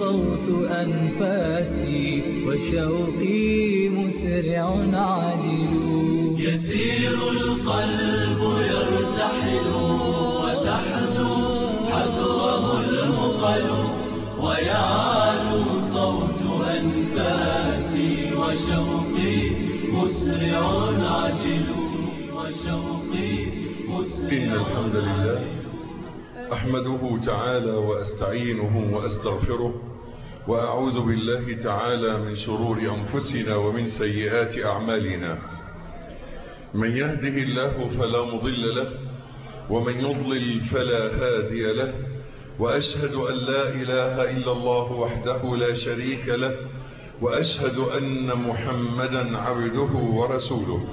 صوت أنفاسي وشوقي مسرع عاجل يسير القلب يرتحل وتحدو حذوه المقل ويعلو صوت أنفاسي وشوقي مسرع عجل وشوقي مسرع إن الحمد لله أحمده تعالى وأستعينه وأستغفره وأعوذ بالله تعالى من شرور أنفسنا ومن سيئات أعمالنا من يهده الله فلا مضل له ومن يضلل فلا هادي له وأشهد أن لا إله إلا الله وحده لا شريك له وأشهد أن محمدا عبده ورسوله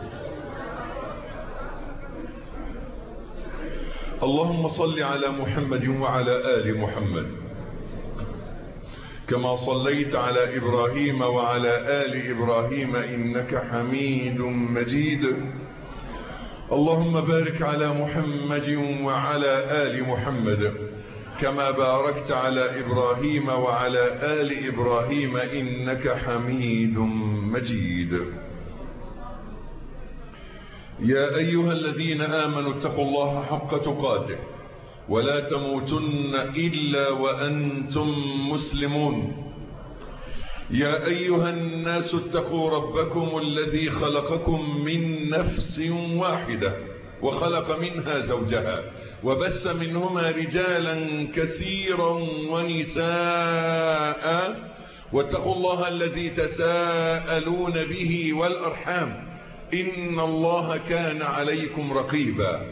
اللهم صل على محمد وعلى آل محمد كما صليت على إبراهيم وعلى آل إبراهيم إنك حميد مجيد اللهم بارك على محمد وعلى آل محمد كما باركت على إبراهيم وعلى آل إبراهيم إنك حميد مجيد يا أيها الذين آمنوا اتقوا الله حق تقاته ولا تموتن إلا وأنتم مسلمون يا أيها الناس اتقوا ربكم الذي خلقكم من نفس واحدة وخلق منها زوجها وبث منهما رجالا كثيرا ونساء واتقوا الله الذي تساءلون به والأرحام إن الله كان عليكم رقيبا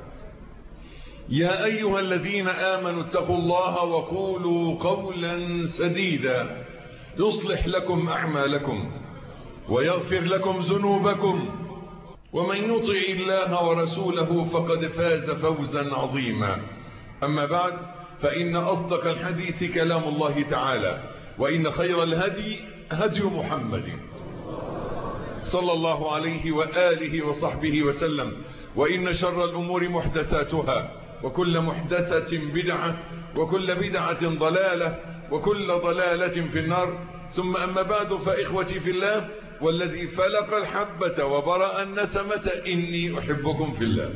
يا أيها الذين آمنوا اتقوا الله وقولوا قولا سديدا يصلح لكم أعمالكم ويغفر لكم ذنوبكم ومن يطع الله ورسوله فقد فاز فوزا عظيما أما بعد فإن أصدق الحديث كلام الله تعالى وإن خير الهدي هدي محمد صلى الله عليه وآله وصحبه وسلم وإن شر الأمور محدثاتها وكل محدثة بدعة وكل بدعة ضلالة وكل ضلالة في النار ثم أما بعد فإخوتي في الله والذي فلق الحبة وبرأ النسمة إني أحبكم في الله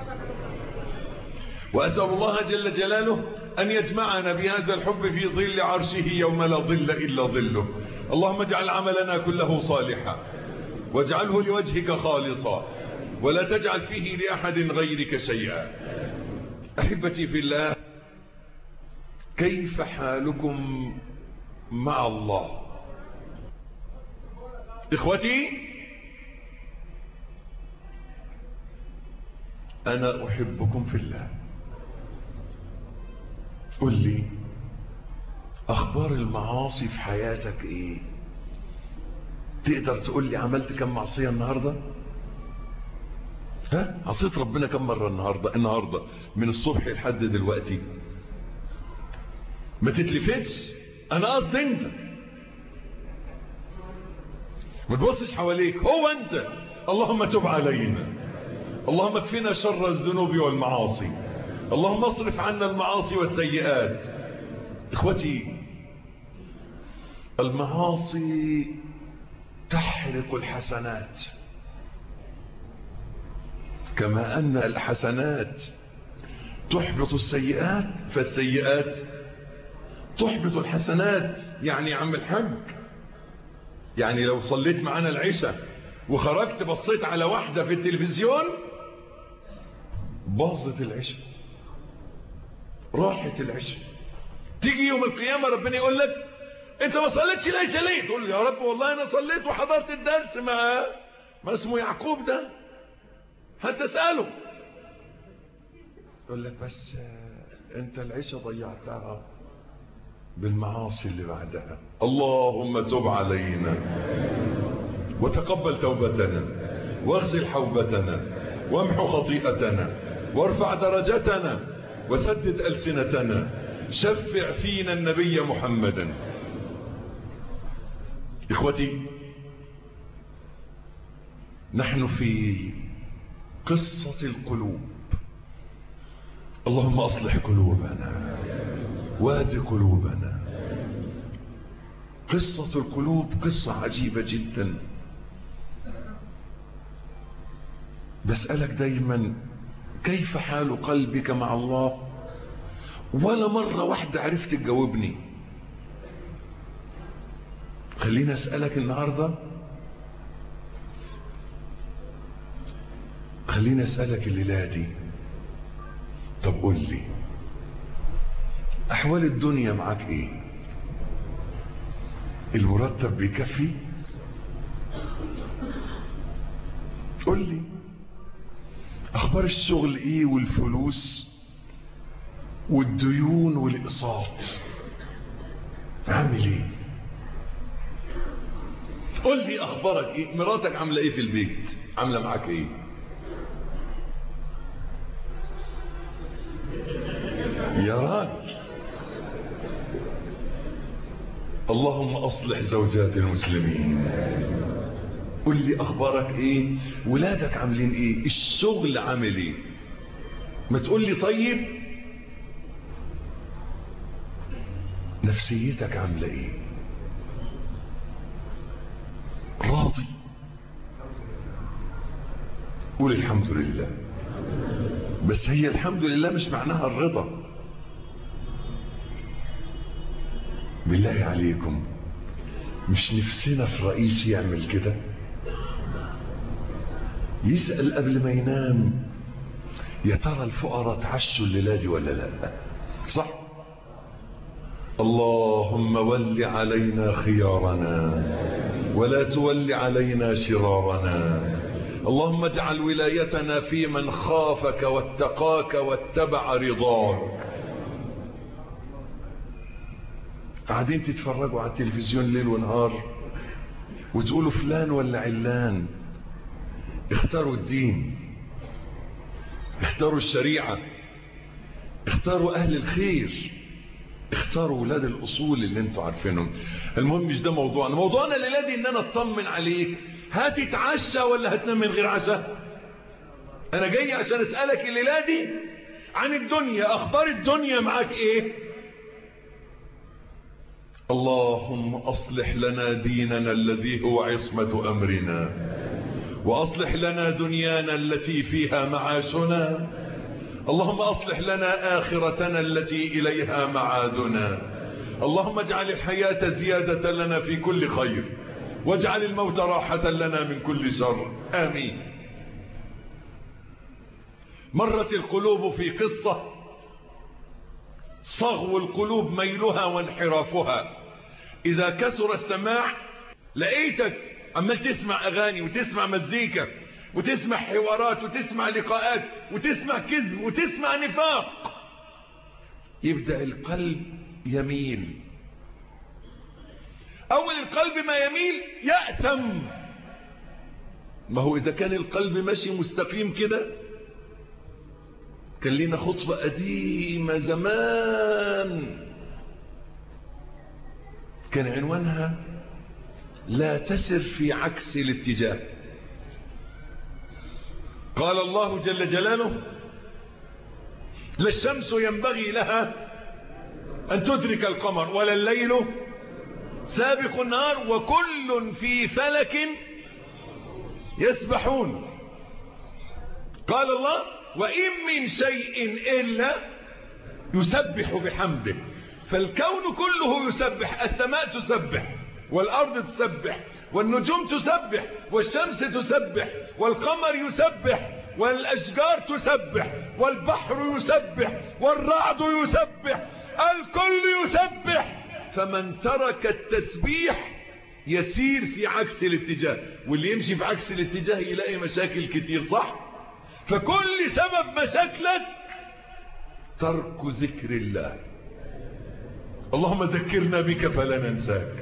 وأسأل الله جل جلاله أن يجمعنا بهذا الحب في ظل عرشه يوم لا ظل إلا ظله اللهم اجعل عملنا كله صالحا واجعله لوجهك خالصا ولا تجعل فيه لأحد غيرك شيئا أحبتي في الله كيف حالكم مع الله إخوتي أنا أحبكم في الله قل لي أخبار المعاصي في حياتك إيه تقدر تقول لي عملت كم معصية النهاردة ها عصيت ربنا كم مرة النهاردة النهاردة من الصبح لحد دلوقتي ما تتلفتش انا قصدي انت ما تبصش حواليك هو انت اللهم تب علينا اللهم اكفنا شر الذنوب والمعاصي اللهم اصرف عنا المعاصي والسيئات اخوتي المعاصي تحرق الحسنات كما أن الحسنات تحبط السيئات فالسيئات تحبط الحسنات يعني يا عم الحج يعني لو صليت معنا العشاء وخرجت بصيت على واحدة في التلفزيون باظت العشاء راحت العشاء تيجي يوم القيامة ربنا يقول لك انت ما صليتش العشاء ليه تقول يا رب والله انا صليت وحضرت الدرس مع ما اسمه يعقوب ده هتسأله يقول لك بس انت العشاء ضيعتها بالمعاصي اللي بعدها اللهم تب علينا وتقبل توبتنا واغسل حوبتنا وامحو خطيئتنا وارفع درجتنا وسدد ألسنتنا شفع فينا النبي محمدا إخوتي نحن في قصة القلوب اللهم أصلح قلوبنا واد قلوبنا قصة القلوب قصة عجيبة جدا بسألك دايما كيف حال قلبك مع الله ولا مرة واحدة عرفت تجاوبني خليني أسألك النهاردة خليني أسألك الليلة دي طب قول لي أحوال الدنيا معاك إيه المرتب بيكفي قول لي أخبار الشغل إيه والفلوس والديون والإقساط عامل إيه قول لي أخبارك إيه مراتك عاملة إيه في البيت عاملة معاك إيه يا راجل اللهم أصلح زوجات المسلمين قل لي أخبارك إيه ولادك عاملين إيه الشغل عامل إيه ما تقول لي طيب نفسيتك عاملة إيه راضي قول الحمد لله بس هي الحمد لله مش معناها الرضا بالله عليكم مش نفسنا في رئيس يعمل كده يسأل قبل ما ينام يا ترى الفقراء تعشوا الليلة دي ولا لا صح اللهم ول علينا خيارنا ولا تول علينا شرارنا اللهم اجعل ولايتنا في من خافك واتقاك واتبع رضاك قاعدين تتفرجوا على التلفزيون ليل ونهار وتقولوا فلان ولا علان اختاروا الدين اختاروا الشريعة اختاروا اهل الخير اختاروا ولاد الاصول اللي انتوا عارفينهم المهم مش ده موضوعنا موضوعنا الليله دي ان انا اطمن عليك هتتعشى ولا هتنام من غير عشاء انا جاي عشان اسالك الليله دي عن الدنيا اخبار الدنيا معاك ايه اللهم اصلح لنا ديننا الذي هو عصمه امرنا واصلح لنا دنيانا التي فيها معاشنا اللهم اصلح لنا اخرتنا التي اليها معادنا اللهم اجعل الحياه زياده لنا في كل خير واجعل الموت راحه لنا من كل شر امين مرت القلوب في قصه صغو القلوب ميلها وانحرافها اذا كثر السماع لقيتك عمال تسمع اغاني وتسمع مزيكا وتسمع حوارات وتسمع لقاءات وتسمع كذب وتسمع نفاق يبدأ القلب يميل اول القلب ما يميل يأثم ما هو اذا كان القلب ماشي مستقيم كده كان لنا خطبة قديمة زمان كان عنوانها لا تسر في عكس الاتجاه قال الله جل جلاله لا الشمس ينبغي لها أن تدرك القمر ولا الليل سابق النهار وكل في فلك يسبحون قال الله وإن من شيء إلا يسبح بحمده فالكون كله يسبح السماء تسبح والأرض تسبح والنجوم تسبح والشمس تسبح والقمر يسبح والأشجار تسبح والبحر يسبح والرعد يسبح الكل يسبح فمن ترك التسبيح يسير في عكس الاتجاه واللي يمشي في عكس الاتجاه يلاقي مشاكل كتير صح فكل سبب مشاكلك ترك ذكر الله اللهم ذكرنا بك فلا ننساك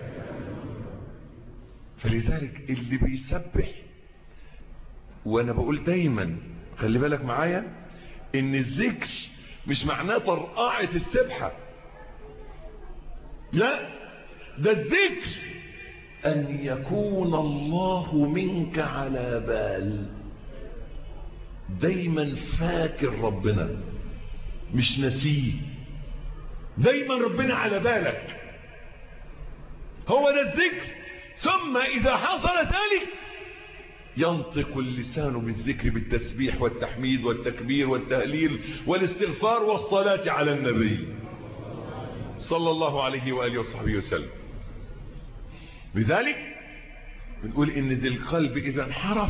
فلذلك اللي بيسبح وانا بقول دايما خلي بالك معايا ان الذكر مش معناه طرقعة السبحة لا ده الذكر ان يكون الله منك على بال دايما فاكر ربنا مش نسيه دايما ربنا على بالك هو ده الذكر ثم إذا حصل ذلك ينطق اللسان بالذكر بالتسبيح والتحميد والتكبير والتهليل والاستغفار والصلاة على النبي صلى الله عليه وآله وصحبه وسلم لذلك بنقول ان ذي القلب اذا انحرف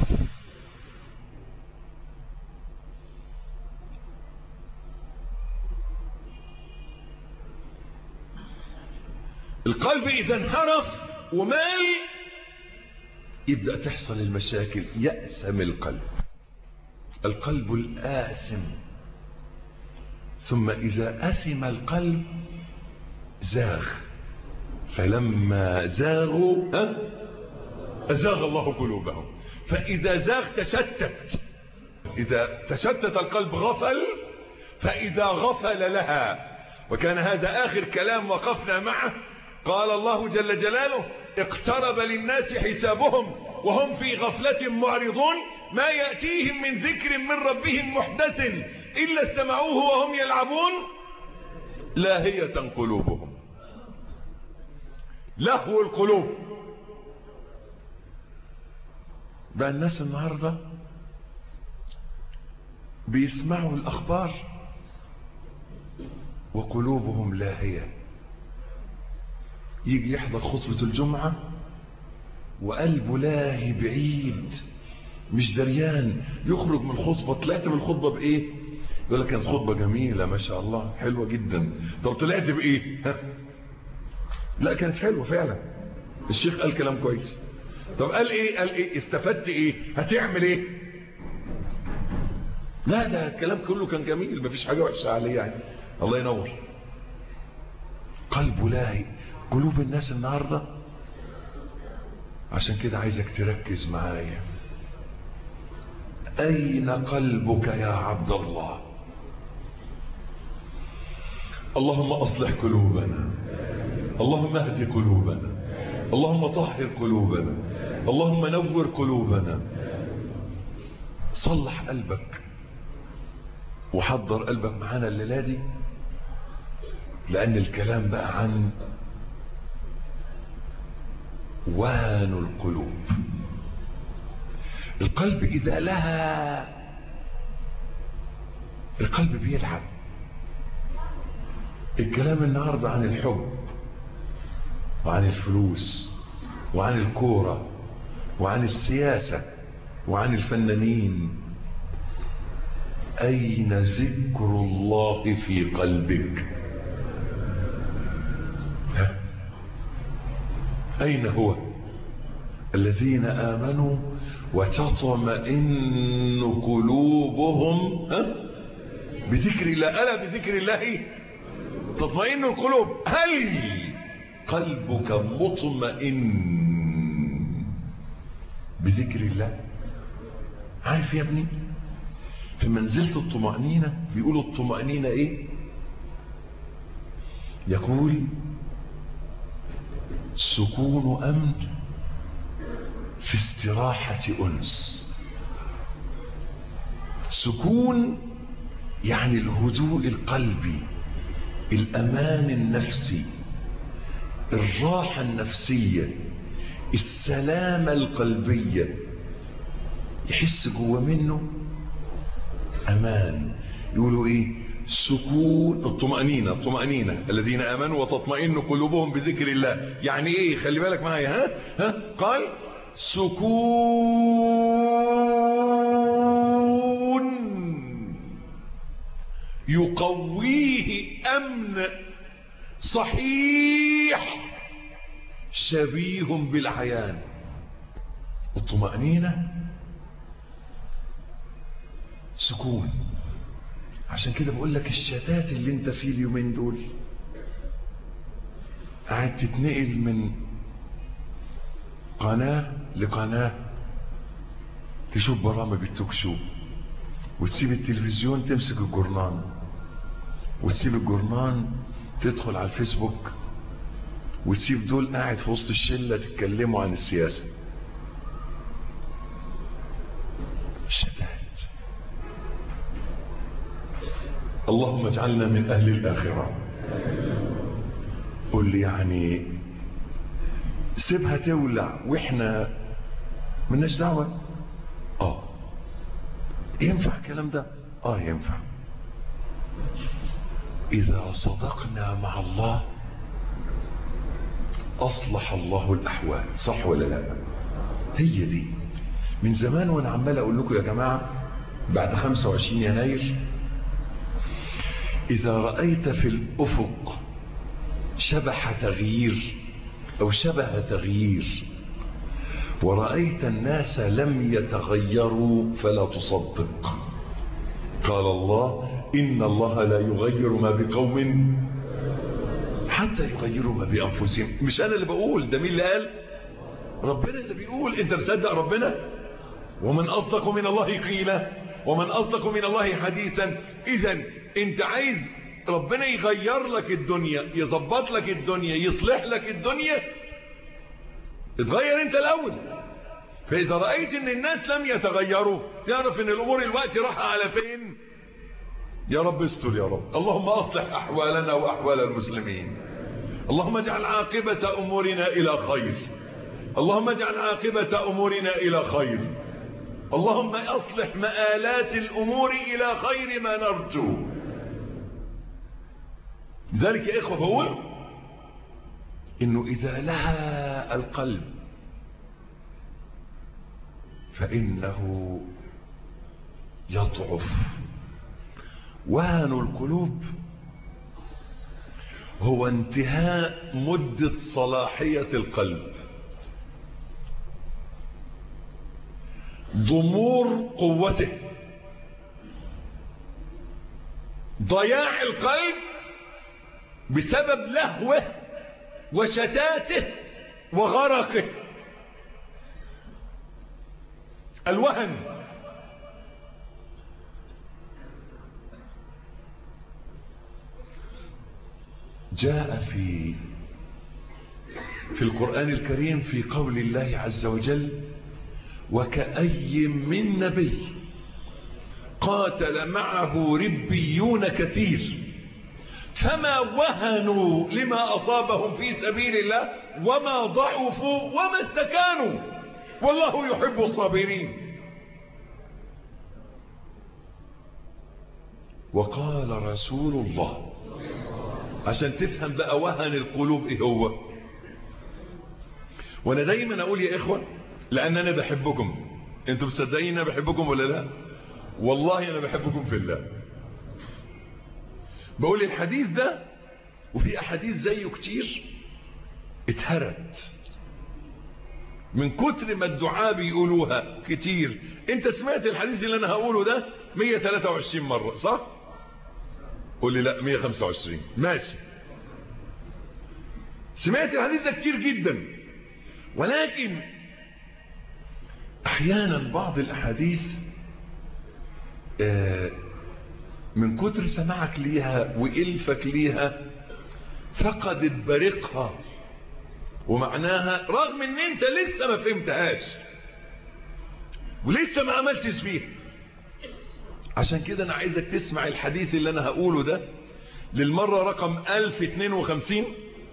القلب اذا انحرف ومال يبدأ تحصل المشاكل يأثم القلب القلب الآثم ثم إذا أثم القلب زاغ فلما زاغوا ها أزاغ الله قلوبهم فإذا زاغ تشتت إذا تشتت القلب غفل فإذا غفل لها وكان هذا آخر كلام وقفنا معه قال الله جل جلاله اقترب للناس حسابهم وهم في غفلة معرضون ما يأتيهم من ذكر من ربهم محدث إلا استمعوه وهم يلعبون لاهية قلوبهم لهو القلوب بقى الناس النهاردة بيسمعوا الأخبار وقلوبهم لاهية يجي يحضر خطبة الجمعة وقلبه لاهي بعيد مش دريان يخرج من الخطبة طلعت من الخطبة بإيه يقول لك كانت خطبة جميلة ما شاء الله حلوة جدا طب طلعت بإيه ها؟ لا كانت حلوة فعلا الشيخ قال كلام كويس طب قال ايه قال ايه استفدت ايه هتعمل ايه لا ده الكلام كله كان جميل مفيش حاجة وحشة عليه يعني الله ينور قلبه لاهي قلوب الناس النهاردة عشان كده عايزك تركز معايا أين قلبك يا عبد الله اللهم أصلح قلوبنا اللهم اهد قلوبنا اللهم طهر قلوبنا اللهم نور قلوبنا صلح قلبك وحضر قلبك معانا الليلة دي لأن الكلام بقى عن وهن القلوب القلب إذا لها القلب بيلعب الكلام النهاردة عن الحب وعن الفلوس وعن الكورة وعن السياسة وعن الفنانين أين ذكر الله في قلبك ها؟ أين هو الذين آمنوا وتطمئن قلوبهم ها؟ بذكر الله ألا بذكر الله تطمئن القلوب هل قلبك مطمئن بذكر الله عارف يا ابني في منزلة الطمأنينة بيقولوا الطمأنينة ايه يقول سكون أمن في استراحة أنس سكون يعني الهدوء القلبي الأمان النفسي الراحة النفسية السلامة القلبية يحس جوه منه أمان يقولوا إيه سكون الطمأنينة الطمأنينة الذين آمنوا وتطمئن قلوبهم بذكر الله يعني إيه خلي بالك معايا ها ها قال سكون يقويه أمن صحيح شبيه بالعيان الطمأنينة سكون عشان كده بقول لك الشتات اللي انت فيه اليومين دول قاعد تتنقل من قناة لقناة تشوف برامج التوك شو وتسيب التلفزيون تمسك الجورنان وتسيب الجورنان تدخل على الفيسبوك وتسيب دول قاعد في وسط الشلة تتكلموا عن السياسة الشتات اللهم اجعلنا من أهل الآخرة قل لي يعني سيبها تولع واحنا ملناش دعوة اه ينفع الكلام ده اه ينفع اذا صدقنا مع الله اصلح الله الاحوال صح ولا لا هي دي من زمان وانا عمال اقول لكم يا جماعة بعد 25 يناير اذا رأيت في الافق شبح تغيير او شبه تغيير ورأيت الناس لم يتغيروا فلا تصدق قال الله إن الله لا يغير ما بقوم حتى يغيروا ما بأنفسهم مش أنا اللي بقول ده مين اللي قال ربنا اللي بيقول انت مصدق ربنا ومن أصدق من الله قيلا ومن أصدق من الله حديثا إذا انت عايز ربنا يغير لك الدنيا يظبط لك الدنيا يصلح لك الدنيا اتغير انت الاول فاذا رأيت ان الناس لم يتغيروا تعرف ان الامور الوقت راح على فين يا رب استر يا رب اللهم اصلح احوالنا واحوال المسلمين اللهم اجعل عاقبة امورنا الى خير اللهم اجعل عاقبة امورنا الى خير اللهم اصلح مآلات الامور الى خير ما نرجو ذلك يا اخوة بقول انه اذا لها القلب فانه يضعف وهن القلوب هو انتهاء مدة صلاحية القلب ضمور قوته ضياع القلب بسبب لهوه وشتاته وغرقه الوهن جاء في في القرآن الكريم في قول الله عز وجل وكأي من نبي قاتل معه ربيون كثير فما وهنوا لما أصابهم في سبيل الله وما ضعفوا وما استكانوا والله يحب الصابرين وقال رسول الله عشان تفهم بقى وهن القلوب ايه هو وانا دايما اقول يا اخوة لان انا بحبكم انتم مصدقين انا بحبكم ولا لا والله انا بحبكم في الله بقول الحديث ده وفي احاديث زيه كتير اتهرت من كتر ما الدعاء بيقولوها كتير انت سمعت الحديث اللي انا هقوله ده 123 مرة صح قول لي لا 125 ماشي سمعت الحديث ده كتير جدا ولكن احيانا بعض الاحاديث آه من كتر سماعك ليها وإلفك ليها فقدت بريقها ومعناها رغم ان انت لسه ما فهمتهاش ولسه ما عملتش فيها عشان كده انا عايزك تسمع الحديث اللي انا هقوله ده للمرة رقم 1052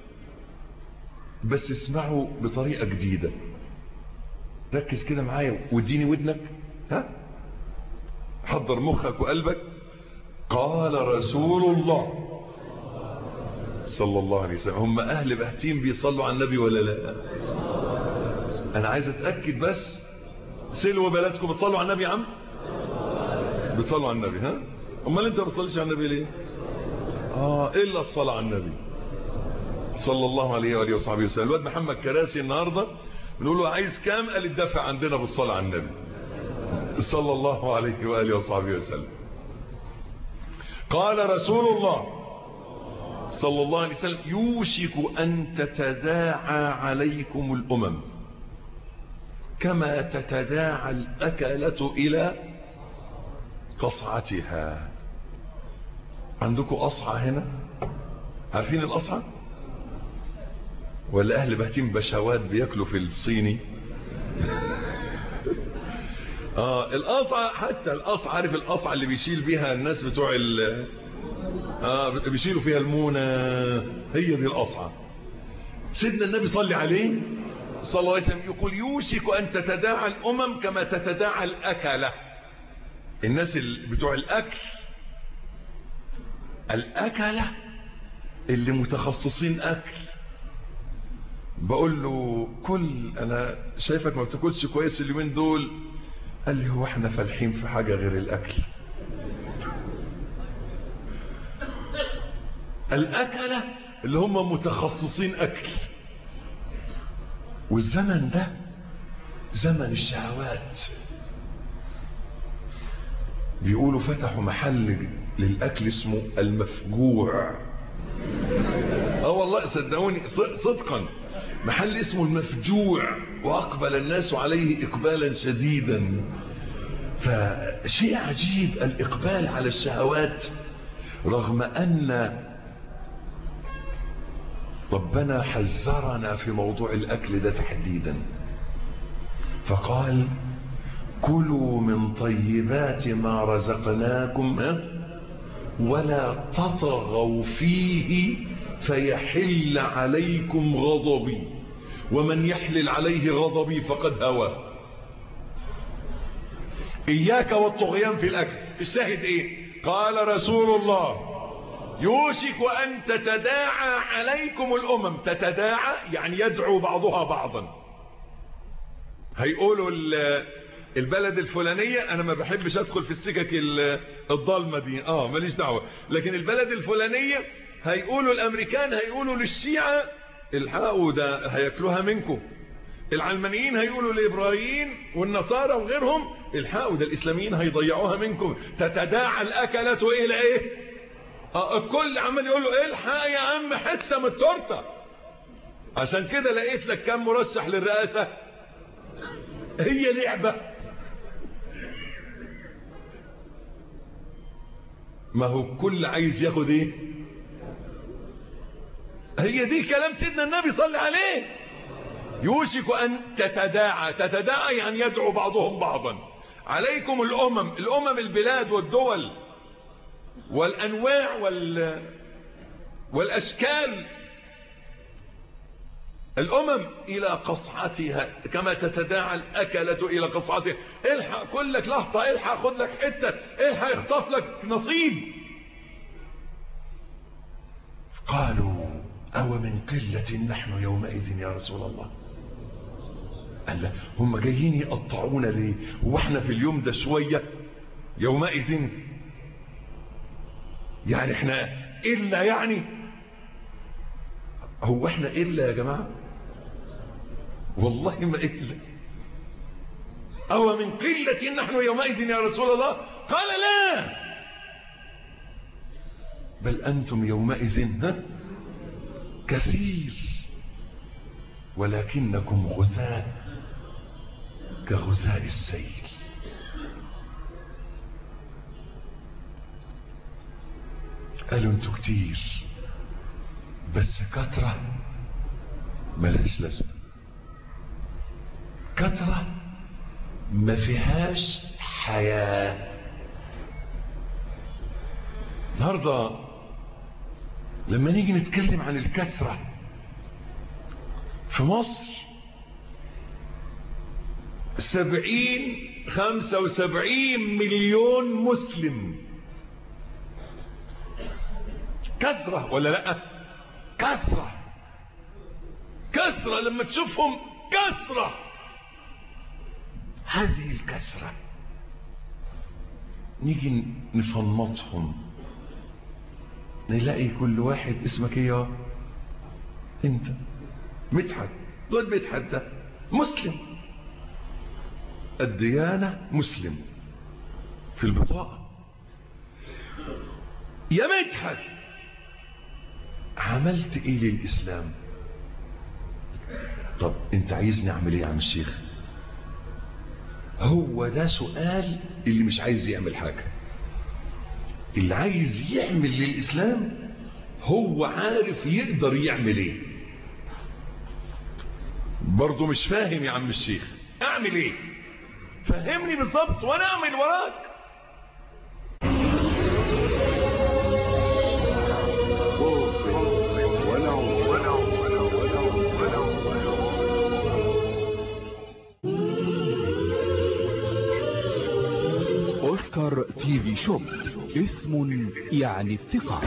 بس اسمعه بطريقة جديدة ركز كده معايا واديني ودنك ها حضر مخك وقلبك قال رسول الله صلى الله عليه وسلم هم اهل بهتيم بيصلوا على النبي ولا لا انا عايز اتأكد بس سلوا بلدكم بتصلوا على النبي يا عم بتصلوا على النبي ها امال انت ما بتصليش على النبي ليه اه الا الصلاة على النبي صلى الله عليه وآله وصحبه وسلم الواد محمد كراسي النهاردة بنقول له عايز كام قال الدفع عندنا بالصلاة على النبي صلى الله عليه وآله وصحبه وسلم قال رسول الله صلى الله عليه وسلم يوشك أن تتداعى عليكم الأمم كما تتداعى الأكلة إلى قصعتها عندكم أصعى هنا عارفين الأصعى ولا أهل بهتين بشوات بيأكلوا في الصيني آه القصعة حتى القصعة عارف القصعة اللي بيشيل بيها الناس بتوع ال آه بيشيلوا فيها المونة هي دي القصعة سيدنا النبي صلي عليه صلى الله عليه وسلم يقول يوشك أن تتداعى الأمم كما تتداعى الأكلة الناس بتوع الأكل الأكلة اللي متخصصين أكل بقول له كل أنا شايفك ما بتاكلش كويس اليومين دول قال لي هو احنا فالحين في حاجة غير الأكل الأكلة اللي هم متخصصين أكل والزمن ده زمن الشهوات بيقولوا فتحوا محل للأكل اسمه المفجوع اه والله صدقوني صدقا محل اسمه المفجوع وأقبل الناس عليه إقبالا شديدا فشيء عجيب الإقبال على الشهوات رغم أن ربنا حذرنا في موضوع الأكل ده تحديدا فقال كلوا من طيبات ما رزقناكم ولا تطغوا فيه فيحل عليكم غضبي ومن يحلل عليه غضبي فقد هوى إياك والطغيان في الأكل الشاهد إيه قال رسول الله يوشك أن تتداعى عليكم الأمم تتداعى يعني يدعو بعضها بعضا هيقولوا البلد الفلانية أنا ما بحبش أدخل في السكك الضالمة دي آه ماليش دعوة لكن البلد الفلانية هيقولوا الأمريكان هيقولوا للشيعة الحقوا ده هياكلوها منكم العلمانيين هيقولوا الإبراهيم والنصارى وغيرهم الحقوا ده الإسلاميين هيضيعوها منكم تتداعى الأكلة إلى إيه آه الكل عمال يقول له الحق يا عم حته من التورته عشان كده لقيت لك كم مرشح للرئاسه هي لعبه ما هو الكل عايز ياخد ايه هي دي كلام سيدنا النبي صلى عليه يوشك ان تتداعى تتداعى يعني يدعو بعضهم بعضا عليكم الامم الامم البلاد والدول والأنواع وال... والأشكال الأمم إلى قصعتها كما تتداعى الأكلة إلى قصعتها الحق كلك لحظة الحق خد لك حتة الحق اخطف لك نصيب قالوا أو من قلة نحن يومئذ يا رسول الله قال لا هم جايين يقطعونا ليه واحنا في اليوم ده شوية يومئذ يعني احنا إلا يعني هو احنا إلا يا جماعة والله ما إلا أو من قلة نحن يومئذ يا رسول الله قال لا بل أنتم يومئذ ها كثير ولكنكم غثاء كغثاء السيل قالوا انتوا كتير بس كترة ملهاش لازمة كترة ما فيهاش حياة النهاردة لما نيجي نتكلم عن الكثرة في مصر سبعين خمسة وسبعين مليون مسلم كثرة ولا لا كثرة كثرة لما تشوفهم كثرة هذه الكثرة نيجي نفنطهم نلاقي كل واحد اسمك ايه انت مدحت دول مدحت ده مسلم الديانة مسلم في البطاقة يا مدحت عملت ايه للاسلام طب انت عايزني اعمل ايه يا عم الشيخ هو ده سؤال اللي مش عايز يعمل حاجة اللي عايز يعمل للإسلام هو عارف يقدر يعمل ايه برضه مش فاهم يا عم الشيخ اعمل ايه فهمني بالظبط وانا اعمل وراك اوسكار تي في شوب اسم يعني الثقة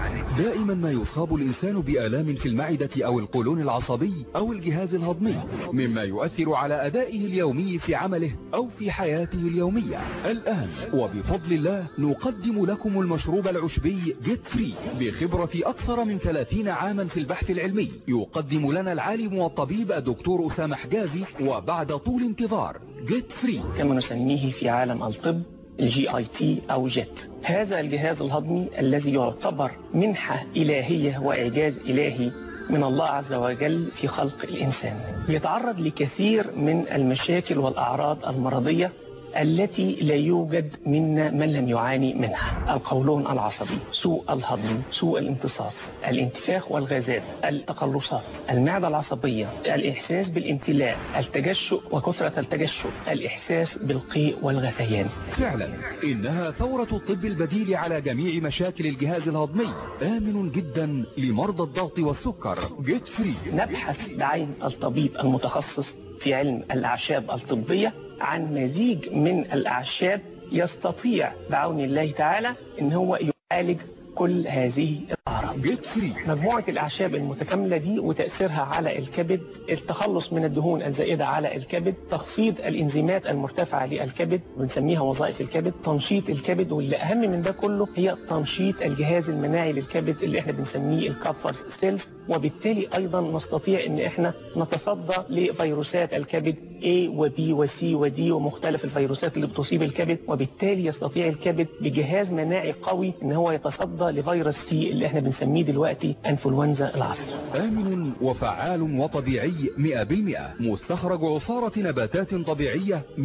دائما ما يصاب الانسان بآلام في المعدة او القولون العصبي او الجهاز الهضمي مما يؤثر على ادائه اليومي في عمله او في حياته اليومية الان وبفضل الله نقدم لكم المشروب العشبي جيت فري بخبرة اكثر من 30 عاما في البحث العلمي يقدم لنا العالم والطبيب الدكتور اسامة حجازي وبعد طول انتظار جيت فري كما نسميه في عالم الطب الجي اي تي او جيت هذا الجهاز الهضمي الذي يعتبر منحة إلهية وإعجاز إلهي من الله عز وجل في خلق الإنسان يتعرض لكثير من المشاكل والأعراض المرضية التي لا يوجد منا من لم يعاني منها القولون العصبي سوء الهضم سوء الامتصاص الانتفاخ والغازات التقلصات المعدة العصبية الإحساس بالامتلاء التجشؤ وكثرة التجشؤ الإحساس بالقيء والغثيان فعلا إنها ثورة الطب البديل على جميع مشاكل الجهاز الهضمي آمن جدا لمرضى الضغط والسكر جيت فري نبحث بعين الطبيب المتخصص في علم الأعشاب الطبية عن مزيج من الأعشاب يستطيع بعون الله تعالى ان هو يعالج كل هذه الأعراض جيت فري مجموعة الأعشاب المتكاملة دي وتأثيرها على الكبد التخلص من الدهون الزائدة على الكبد تخفيض الإنزيمات المرتفعة للكبد بنسميها وظائف الكبد تنشيط الكبد واللي أهم من ده كله هي تنشيط الجهاز المناعي للكبد اللي احنا بنسميه الكابفر سيلز وبالتالي أيضا نستطيع ان احنا نتصدى لفيروسات الكبد A و B و C و D ومختلف الفيروسات اللي بتصيب الكبد وبالتالي يستطيع الكبد بجهاز مناعي قوي ان هو يتصدى لفيروس سي اللي احنا بنسميه دلوقتي انفلونزا العصر آمن وفعال وطبيعي 100% مستخرج عصارة نباتات طبيعية 100%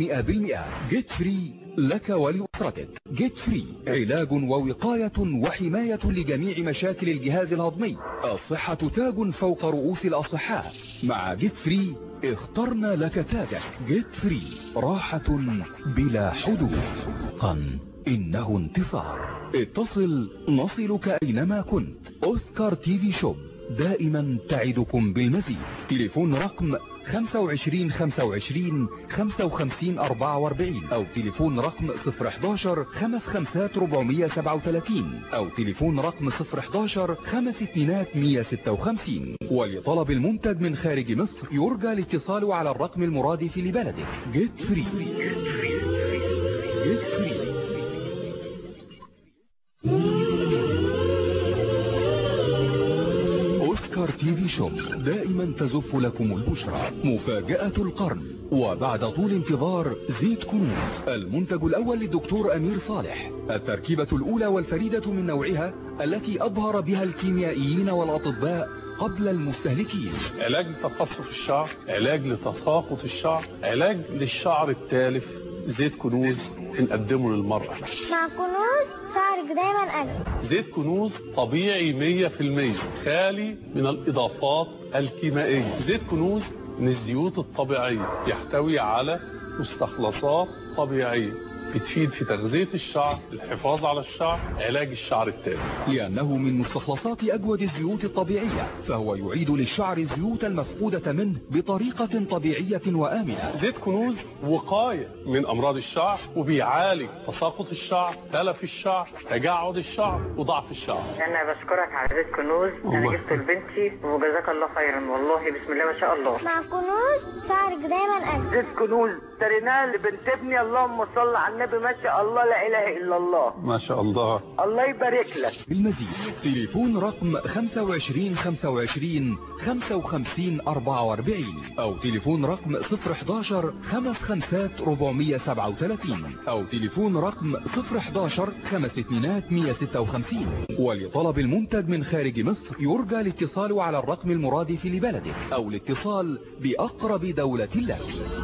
جيت فري لك ولأسرتك جيت فري علاج ووقاية وحماية لجميع مشاكل الجهاز الهضمي الصحة تاج فوق رؤوس الأصحاء مع جيت فري اخترنا لك تاجك جيت فري راحة بلا حدود قن إنه انتصار اتصل نصلك أينما كنت أوسكار تي في شوب دائما تعدكم بالمزيد تليفون رقم 25 25 55 44 أو تليفون رقم 011 55 437 أو تليفون رقم 011 5 2 156 ولطلب المنتج من خارج مصر يرجى الاتصال على الرقم المرادف لبلدك جيت فري جيت فري أوسكار تي في شوب دائما تزف لكم البشرى مفاجأة القرن وبعد طول انتظار زيت كنوز المنتج الأول للدكتور أمير صالح التركيبة الأولى والفريدة من نوعها التي أظهر بها الكيميائيين والأطباء قبل المستهلكين علاج لتقصف الشعر علاج لتساقط الشعر علاج للشعر التالف زيت كنوز بنقدمه للمرأة مع كنوز شعرك دايما أجمل زيت كنوز طبيعي 100% خالي من الإضافات الكيميائية زيت كنوز من الزيوت الطبيعية يحتوي على مستخلصات طبيعية بتفيد في تغذية الشعر الحفاظ على الشعر علاج الشعر التالف لأنه من مستخلصات أجود الزيوت الطبيعية فهو يعيد للشعر الزيوت المفقودة منه بطريقة طبيعية وآمنة زيت كنوز وقاية من أمراض الشعر وبيعالج تساقط الشعر تلف الشعر تجعد الشعر وضعف الشعر انا بشكرك على زيت كنوز انا الله. جبته لبنتي وجزاك الله خيرا والله بسم الله ما شاء الله مع كنوز شعرك دايما أجمل زيت كنوز اشتريناه لبنت ابني اللهم صل على النبي ما شاء الله لا اله الا الله ما شاء الله الله يبارك لك بالمزيد تليفون رقم 25 25 55 44 أو تليفون رقم 011 55 437 أو تليفون رقم 011 52 156 ولطلب المنتج من خارج مصر يرجى الاتصال على الرقم المرادف لبلدك أو الاتصال بأقرب دولة لك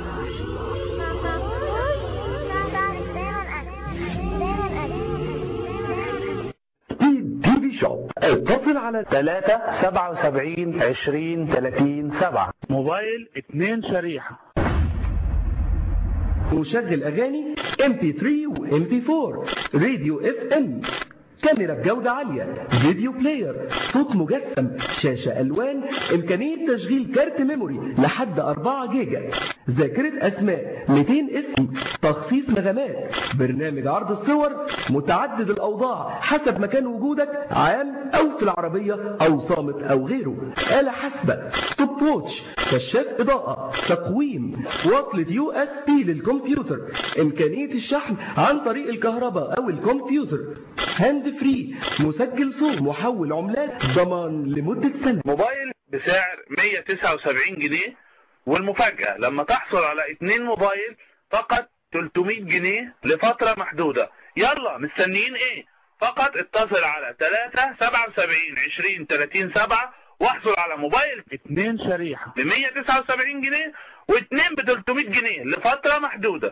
مع كنوز شعرك دايما أجمل دايما أجمل تي في شوب اتصل على 3 77 20 30 7 موبايل 2 شريحة وشغل اغاني ام بي 3 وام بي 4 راديو اف ام كاميرا بجودة عالية فيديو بلاير صوت مجسم شاشة ألوان إمكانية تشغيل كارت ميموري لحد 4 جيجا ذاكرة أسماء 200 اسم تخصيص نغمات برنامج عرض الصور متعدد الأوضاع حسب مكان وجودك عام أو في العربية أو صامت أو غيره آلة حاسبة ستوب ووتش كشاف إضاءة تقويم وصلة يو اس بي للكمبيوتر إمكانية الشحن عن طريق الكهرباء أو الكمبيوتر هاند فري مسجل صوت محول عملات ضمان لمدة سنة موبايل بسعر 179 جنيه والمفاجأة لما تحصل على اتنين موبايل فقط 300 جنيه لفترة محدودة يلا مستنيين ايه فقط اتصل على 3 77 20 30 7 واحصل على موبايل اتنين شريحة ب 179 جنيه واتنين ب 300 جنيه لفترة محدودة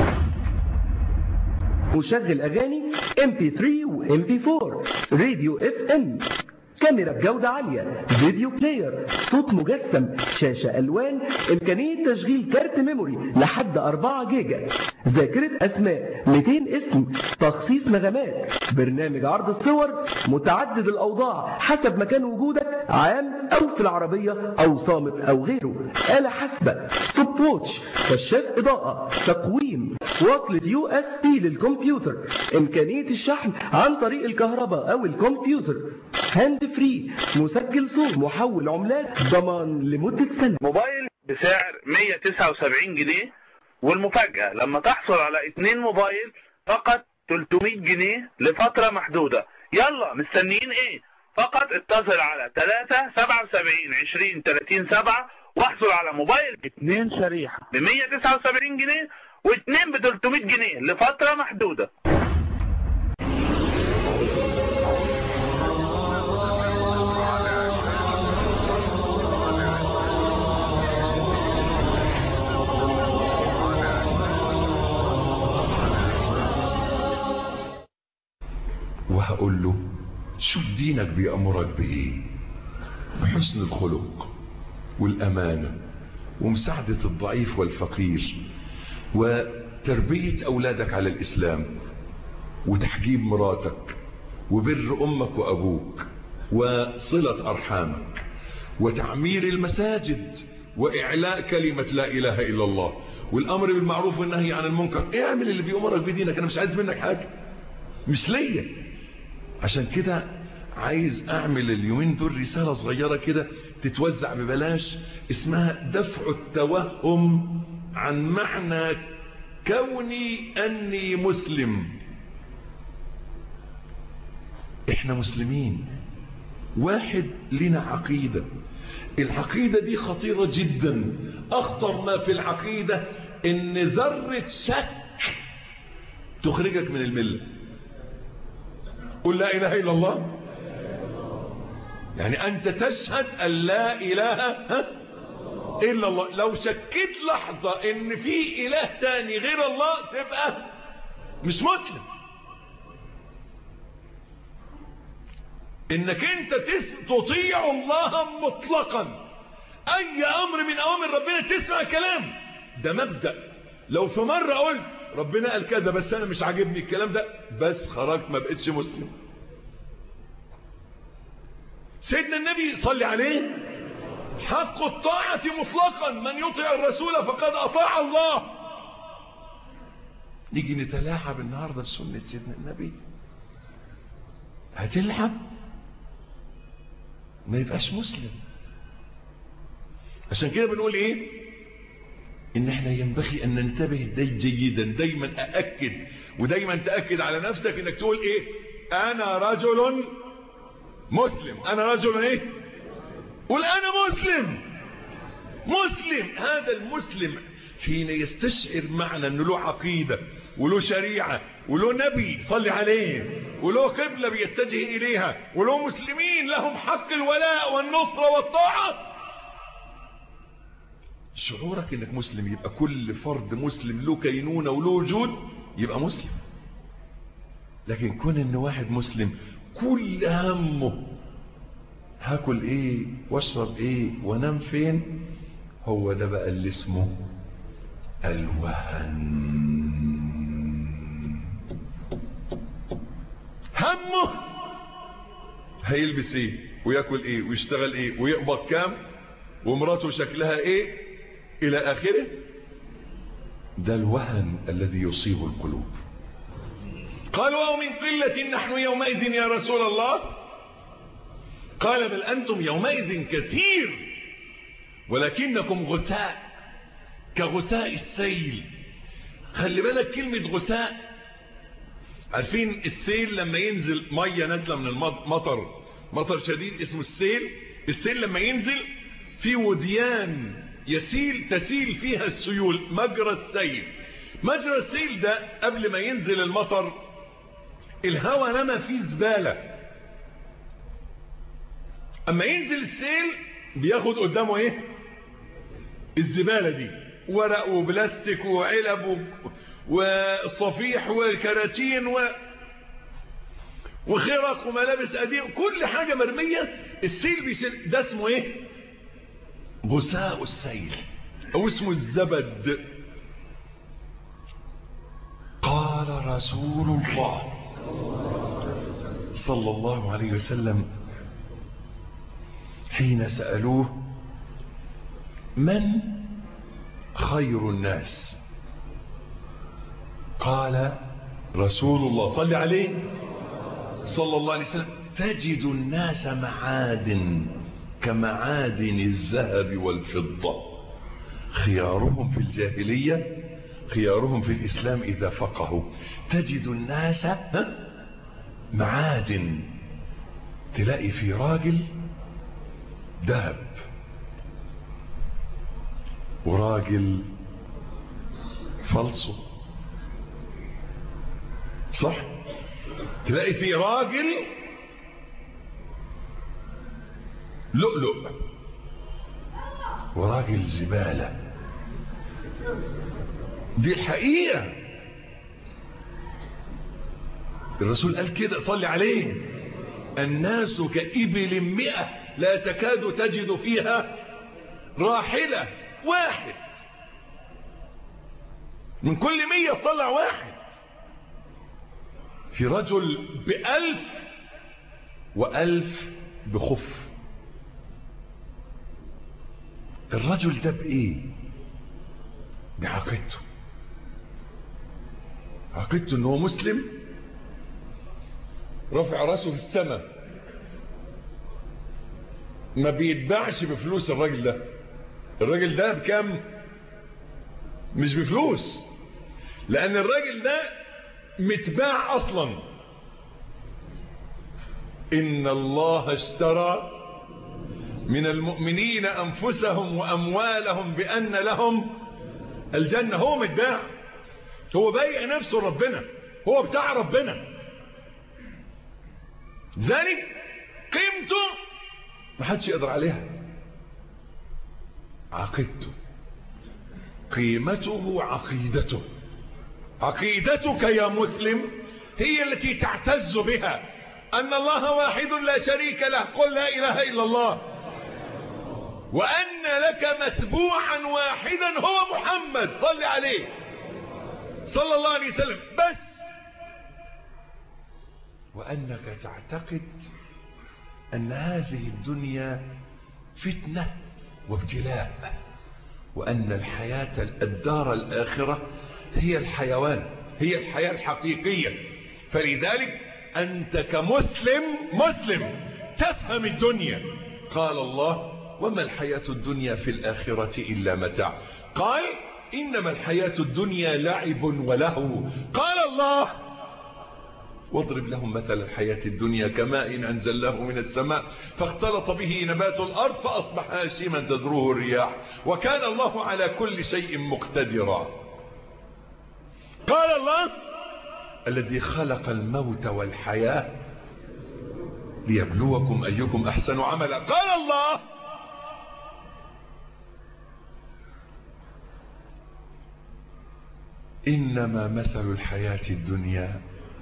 مشغل أغاني MP3 و MP4 راديو اف ام كاميرا بجودة عالية فيديو بلاير صوت مجسم شاشة ألوان إمكانية تشغيل كارت ميموري لحد 4 جيجا ذاكرة أسماء 200 اسم تخصيص نغمات برنامج عرض الصور متعدد الأوضاع حسب مكان وجودك عام أو في العربية أو صامت أو غيره آلة حاسبة ستوب ووتش كشاف إضاءة تقويم وصلة يو اس بي للكمبيوتر إمكانية الشحن عن طريق الكهرباء أو الكمبيوتر هاند فري مسجل صوت محول عملات ضمان لمدة سنة موبايل بسعر 179 جنيه والمفاجأة لما تحصل على اتنين موبايل فقط 300 جنيه لفترة محدودة يلا مستنيين ايه فقط اتصل على 3 77 20 30 7 واحصل على موبايل اتنين شريحة ب 179 جنيه واتنين ب 300 جنيه لفترة محدودة وهقول له شوف دينك بيأمرك بإيه بحسن الخلق والأمانة ومساعدة الضعيف والفقير وتربية أولادك على الإسلام وتحجيب مراتك وبر أمك وأبوك وصلة أرحامك وتعمير المساجد وإعلاء كلمة لا إله إلا الله والأمر بالمعروف والنهي عن المنكر اعمل اللي بيأمرك بدينك أنا مش عايز منك حاجة مش ليا عشان كده عايز اعمل اليومين دول رسالة صغيرة كده تتوزع ببلاش اسمها دفع التوهم عن معنى كوني اني مسلم احنا مسلمين واحد لنا عقيدة العقيدة دي خطيرة جدا اخطر ما في العقيدة ان ذرة شك تخرجك من المله قل لا إله إلا الله يعني أنت تشهد أن لا إله إلا الله لو شكيت لحظة إن في إله تاني غير الله تبقى مش مسلم إنك أنت تطيع الله مطلقا أي أمر من أوامر ربنا تسمع كلام ده مبدأ لو في مرة قلت ربنا قال كذا بس انا مش عاجبني الكلام ده بس خرجت ما بقتش مسلم سيدنا النبي صلي عليه حق الطاعة مطلقا من يطيع الرسول فقد اطاع الله نيجي نتلاعب النهاردة بسنة سيدنا النبي هتلعب ما يبقاش مسلم عشان كده بنقول ايه ان احنا ينبغي ان ننتبه دي جيدا دايما اأكد ودايما تأكد على نفسك انك تقول ايه انا رجل مسلم انا رجل ايه قول انا مسلم مسلم هذا المسلم حين يستشعر معنى انه له عقيدة وله شريعة وله نبي صلي عليه وله قبلة بيتجه اليها وله مسلمين لهم حق الولاء والنصرة والطاعة شعورك انك مسلم يبقى كل فرد مسلم له كينونة وله وجود يبقى مسلم لكن كون ان واحد مسلم كل همه هاكل ايه واشرب ايه وانام فين هو ده بقى اللي اسمه الوهن همه امه هيلبس ايه وياكل ايه ويشتغل ايه ويقبض كام ومراته شكلها ايه الى اخره ده الوهن الذي يصيب القلوب قالوا ومن قلة نحن يومئذ يا رسول الله قال بل أنتم يومئذ كثير ولكنكم غثاء كغثاء السيل خلي بالك كلمة غثاء عارفين السيل لما ينزل مية نازلة من المطر مطر شديد اسمه السيل السيل لما ينزل في وديان يسيل تسيل فيها السيول مجرى السيل مجرى السيل ده قبل ما ينزل المطر الهواء رمى فيه زبالة اما ينزل السيل بياخد قدامه ايه الزبالة دي ورق وبلاستيك وعلب وصفيح وكراتين و وخرق وملابس قديم كل حاجة مرمية السيل بيشيل ده اسمه ايه غثاء السيل او اسمه الزبد قال رسول الله صلى الله عليه وسلم حين سألوه من خير الناس قال رسول الله صلى عليه صلى الله عليه وسلم تجد الناس معادن كمعادن الذهب والفضة خيارهم في الجاهلية خيارهم في الإسلام إذا فقهوا تجد الناس معادن تلاقي في راجل ذهب وراجل فلصه صح تلاقي في راجل لؤلؤ وراجل زبالة دي الحقيقة الرسول قال كده صلي عليه الناس كإبل مئة لا تكاد تجد فيها راحلة واحد من كل مية طلع واحد في رجل بألف وألف بخف الرجل ده بإيه بعقيدته عقيدته ان هو مسلم رفع راسه في السماء ما بيتباعش بفلوس الراجل ده الراجل ده بكام مش بفلوس لان الراجل ده متباع اصلا ان الله اشترى من المؤمنين انفسهم واموالهم بان لهم الجنة هو متباع هو بايع نفسه ربنا هو بتاع ربنا ذلك قيمته ما حدش يقدر عليها عقيدته قيمته عقيدته عقيدتك يا مسلم هي التي تعتز بها أن الله واحد لا شريك له قل لا إله إلا الله وأن لك متبوعا واحدا هو محمد صل عليه صلى الله عليه وسلم بس وأنك تعتقد أن هذه الدنيا فتنة وابتلاء وأن الحياة الدار الآخرة هي الحيوان هي الحياة الحقيقية فلذلك أنت كمسلم مسلم تفهم الدنيا قال الله وما الحياة الدنيا في الآخرة إلا متاع قال إنما الحياة الدنيا لعب ولهو قال الله واضرب لهم مثل الحياة الدنيا كماء أنزلناه من السماء فاختلط به نبات الأرض فأصبح هاشما تذروه الرياح وكان الله على كل شيء مقتدرا قال الله الذي خلق الموت والحياة ليبلوكم أيكم أحسن عملا قال الله إنما مثل الحياة الدنيا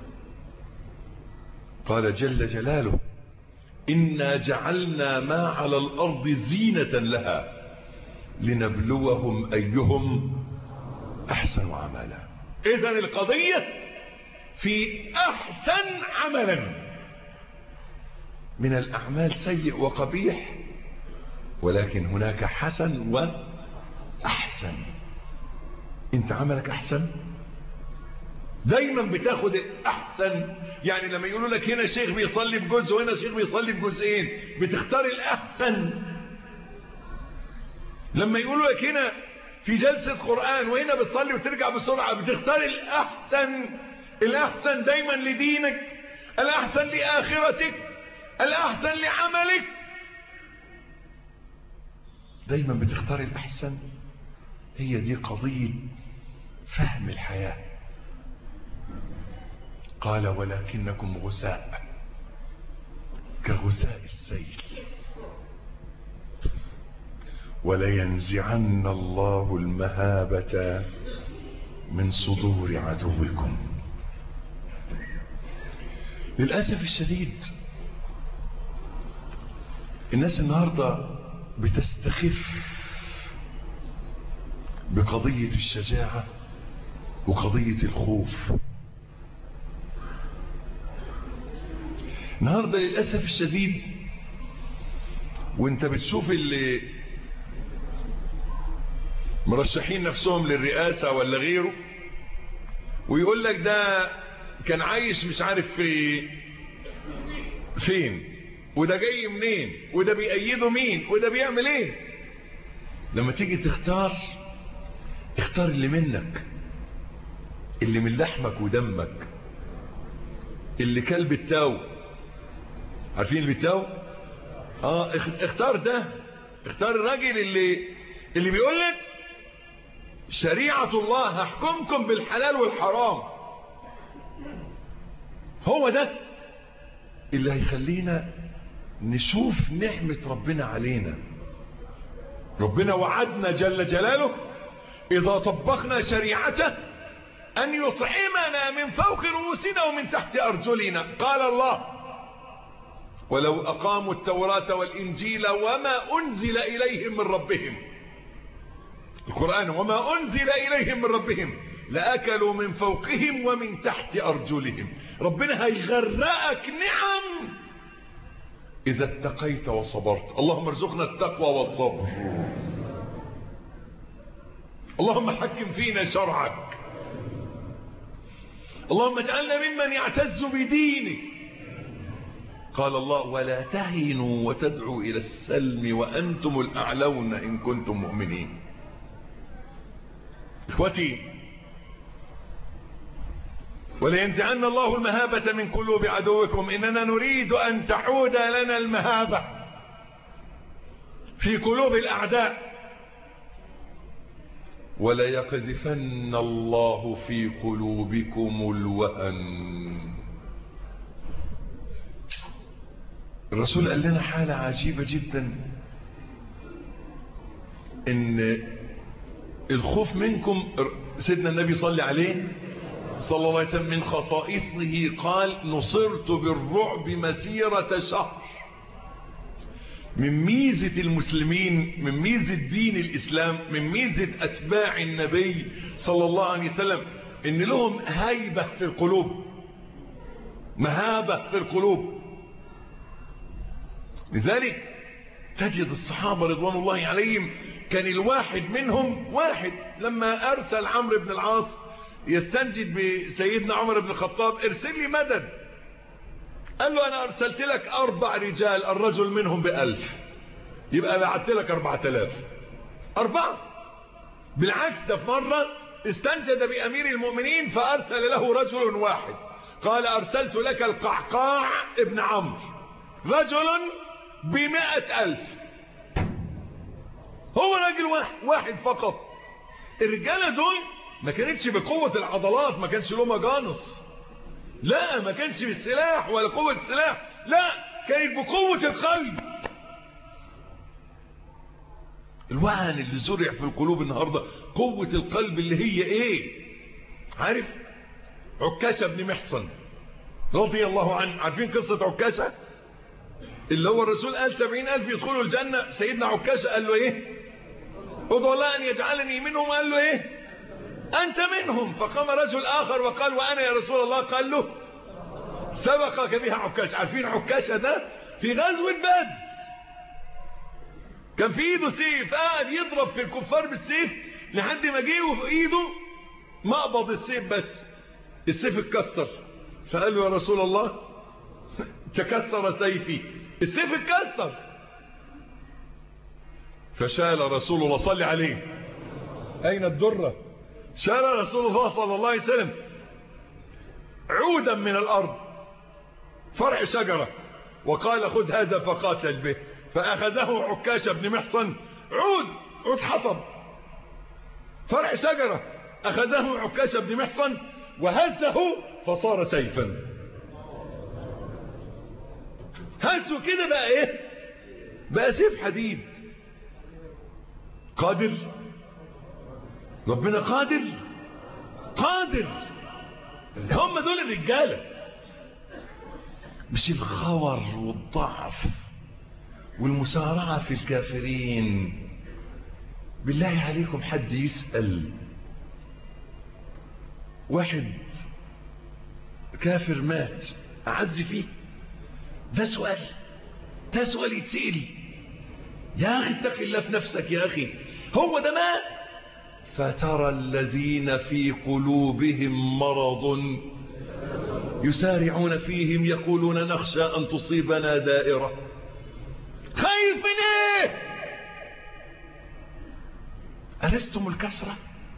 قال جل جلاله إنا جعلنا ما على الأرض زينة لها لنبلوهم أيهم أحسن عملا إذا القضية في أحسن عملا من الأعمال سيء وقبيح ولكن هناك حسن وأحسن انت عملك أحسن دايما بتاخد الأحسن يعني لما يقولوا لك هنا الشيخ بيصلي بجزء وهنا الشيخ بيصلي بجزئين بتختار الأحسن لما يقولوا لك هنا في جلسة قرآن وهنا بتصلي وترجع بسرعة بتختار الأحسن الأحسن دايما لدينك الأحسن لآخرتك الأحسن لعملك دايما بتختار الأحسن هي دي قضية فهم الحياة قال ولكنكم غثاء كغثاء السيل ولينزعن الله المهابة من صدور عدوكم للأسف الشديد الناس النهاردة بتستخف بقضية الشجاعة وقضية الخوف النهاردة للأسف الشديد وانت بتشوف اللي مرشحين نفسهم للرئاسة ولا غيره ويقول لك ده كان عايش مش عارف في فين وده جاي منين وده بيأيده مين وده بيعمل ايه لما تيجي تختار اختار اللي منك اللي من لحمك ودمك اللي كلب التاو عارفين البتاو اه اختار ده اختار الراجل اللي اللي بيقول لك شريعة الله هحكمكم بالحلال والحرام هو ده اللي هيخلينا نشوف نعمة ربنا علينا ربنا وعدنا جل جلاله إذا طبقنا شريعته أن يطعمنا من فوق رؤوسنا ومن تحت أرجلنا قال الله ولو أقاموا التوراة والإنجيل وما أنزل إليهم من ربهم القرآن وما أنزل إليهم من ربهم لأكلوا من فوقهم ومن تحت أرجلهم ربنا هيغرقك نعم إذا اتقيت وصبرت اللهم ارزقنا التقوى والصبر اللهم حكم فينا شرعك اللهم اجعلنا ممن يعتز بدينك قال الله ولا تهنوا وتدعوا إلى السلم وأنتم الأعلون إن كنتم مؤمنين إخوتي ولينزعن الله المهابة من قلوب عدوكم إننا نريد أن تعود لنا المهابة في قلوب الأعداء وليقذفن الله في قلوبكم الوهن الرسول قال لنا حالة عجيبة جدا ان الخوف منكم سيدنا النبي صلى عليه صلى الله عليه وسلم من خصائصه قال نصرت بالرعب مسيرة شهر من ميزة المسلمين من ميزة دين الإسلام من ميزة أتباع النبي صلى الله عليه وسلم إن لهم هيبة في القلوب مهابة في القلوب لذلك تجد الصحابة رضوان الله عليهم كان الواحد منهم واحد لما أرسل عمرو بن العاص يستنجد بسيدنا عمر بن الخطاب ارسل لي مدد قال له أنا أرسلت لك أربع رجال الرجل منهم بألف يبقى بعت لك أربعة آلاف أربعة بالعكس ده في مرة استنجد بأمير المؤمنين فأرسل له رجل واحد قال أرسلت لك القعقاع ابن عمرو رجل بمائة ألف هو راجل واحد, واحد فقط الرجالة دول ما كانتش بقوة العضلات ما كانش له مجانس لا ما كانش بالسلاح ولا قوة السلاح لا كانت بقوة القلب الوهن اللي زرع في القلوب النهاردة قوة القلب اللي هي ايه عارف عكاشة بن محصن رضي الله عنه عارفين قصة عكاشة اللي هو الرسول قال سبعين ألف يدخلوا الجنة سيدنا عكاشة قال له ايه ادعو الله أن يجعلني منهم قال له ايه أنت منهم فقام رجل آخر وقال وأنا يا رسول الله قال له سبقك بها عكاشة عارفين عكاشة ده في غزوة بدر كان في ايده سيف قاعد يضرب في الكفار بالسيف لحد ما جه وفي ايده مقبض السيف بس السيف اتكسر فقال له يا رسول الله تكسر سيفي السيف اتكسر فشال رسول الله صلى عليه اين الدرة شال رسول الله صلى الله عليه وسلم عودا من الارض فرع شجرة وقال خذ هذا فقاتل به فاخذه عكاش بن محصن عود عود حطب فرع شجرة اخذه عكاش بن محصن وهزه فصار سيفا هزه كده بقى ايه بقى سيف حديد قادر ربنا قادر قادر هم دول الرجاله مش الخور والضعف والمسارعة في الكافرين بالله عليكم حد يسأل واحد كافر مات أعز فيه ده سؤال ده سؤال يتسأل يا أخي اتق الله في نفسك يا أخي هو ده مات فترى الذين في قلوبهم مرض يسارعون فيهم يقولون نخشى أن تصيبنا دائرة خايف من ايه ألستم الكسرة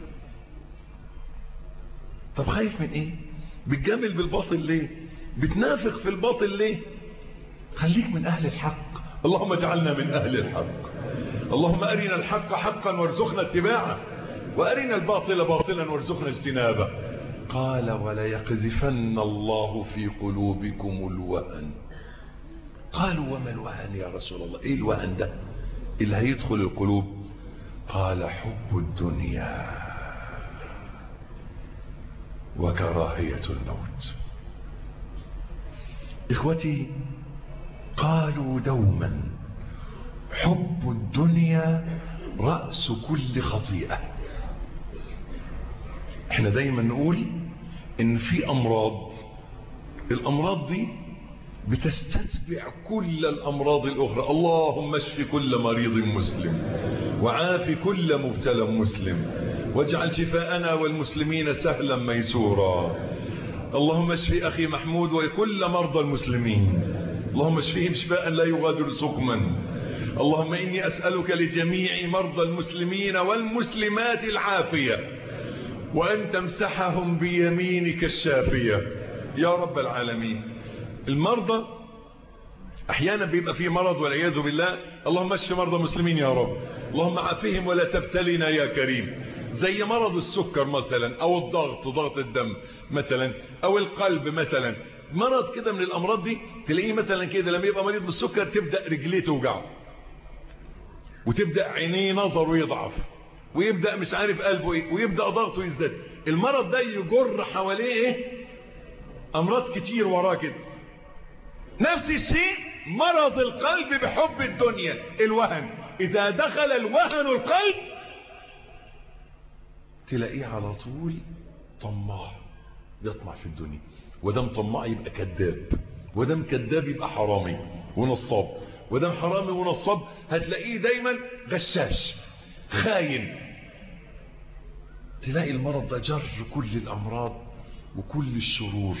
طب خايف من ايه بتجامل بالباطل ليه بتنافق في الباطل ليه خليك من أهل الحق اللهم اجعلنا من أهل الحق اللهم أرنا الحق حقا وارزقنا اتباعه وأرنا الباطل باطلا وارزقنا اجتنابه قال وليقذفن الله في قلوبكم الوهن قالوا وما الوهن يا رسول الله ايه الوهن ده اللي هيدخل القلوب قال حب الدنيا وكراهية الموت اخوتي قالوا دوما حب الدنيا رأس كل خطيئة احنا دايما نقول ان في امراض الامراض دي بتستتبع كل الامراض الاخرى اللهم اشف كل مريض مسلم وعاف كل مبتلى مسلم واجعل شفاءنا والمسلمين سهلا ميسورا اللهم اشف اخي محمود وكل مرضى المسلمين اللهم اشفهم شفاء لا يغادر سقما اللهم اني اسالك لجميع مرضى المسلمين والمسلمات العافيه وأن تمسحهم بيمينك الشافية يا رب العالمين المرضى أحيانا بيبقى فيه مرض والعياذ بالله اللهم اشف مرضى المسلمين يا رب اللهم عافهم ولا تبتلنا يا كريم زي مرض السكر مثلا أو الضغط ضغط الدم مثلا أو القلب مثلا مرض كده من الأمراض دي تلاقيه مثلا كده لما يبقى مريض بالسكر تبدأ رجليه توجعه وتبدأ عينيه نظره يضعف ويبدأ مش عارف قلبه ايه ويبدأ ضغطه يزداد المرض ده يجر حواليه ايه امراض كتير وراه كده نفس الشيء مرض القلب بحب الدنيا الوهن اذا دخل الوهن القلب تلاقيه على طول طماع يطمع في الدنيا ودام طماع يبقى كذاب ودام كذاب يبقى حرامي ونصاب ودام حرامي ونصاب هتلاقيه دايما غشاش خاين تلاقي المرض ده جر كل الأمراض وكل الشرور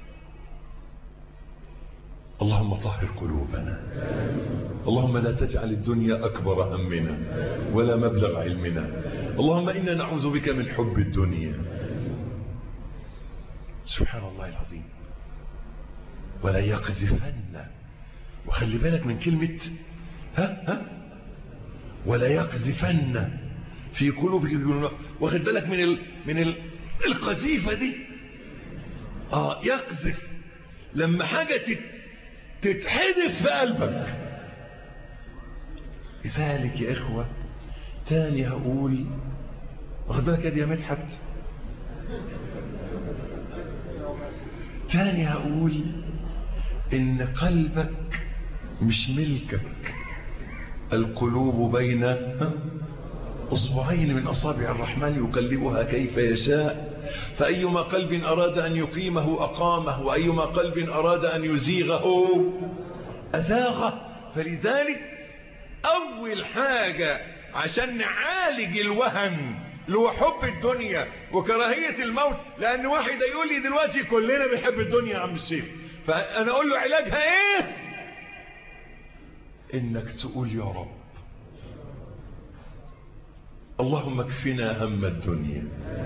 اللهم طهر قلوبنا اللهم لا تجعل الدنيا أكبر همنا ولا مبلغ علمنا اللهم إنا نعوذ بك من حب الدنيا سبحان الله العظيم ولا يقذفن وخلي بالك من كلمة ها ها ولا يقذفن في قلوبكم واخد بالك من ال... من ال... القذيفة دي اه يقذف لما حاجة تت... تتحدث في قلبك لذلك يا اخوة تاني هقول واخد بالك يا مدحت تاني هقول ان قلبك مش ملكك القلوب بين اصبعين من اصابع الرحمن يقلبها كيف يشاء فايما قلب اراد ان يقيمه اقامه وايما قلب اراد ان يزيغه أزاغه فلذلك أول حاجة عشان نعالج الوهن اللي هو حب الدنيا وكراهية الموت لأن واحد يقول لي دلوقتي كلنا بيحب الدنيا يا عم الشيخ فأنا أقول له علاجها إيه إنك تقول يا رب اللهم اكفنا هم الدنيا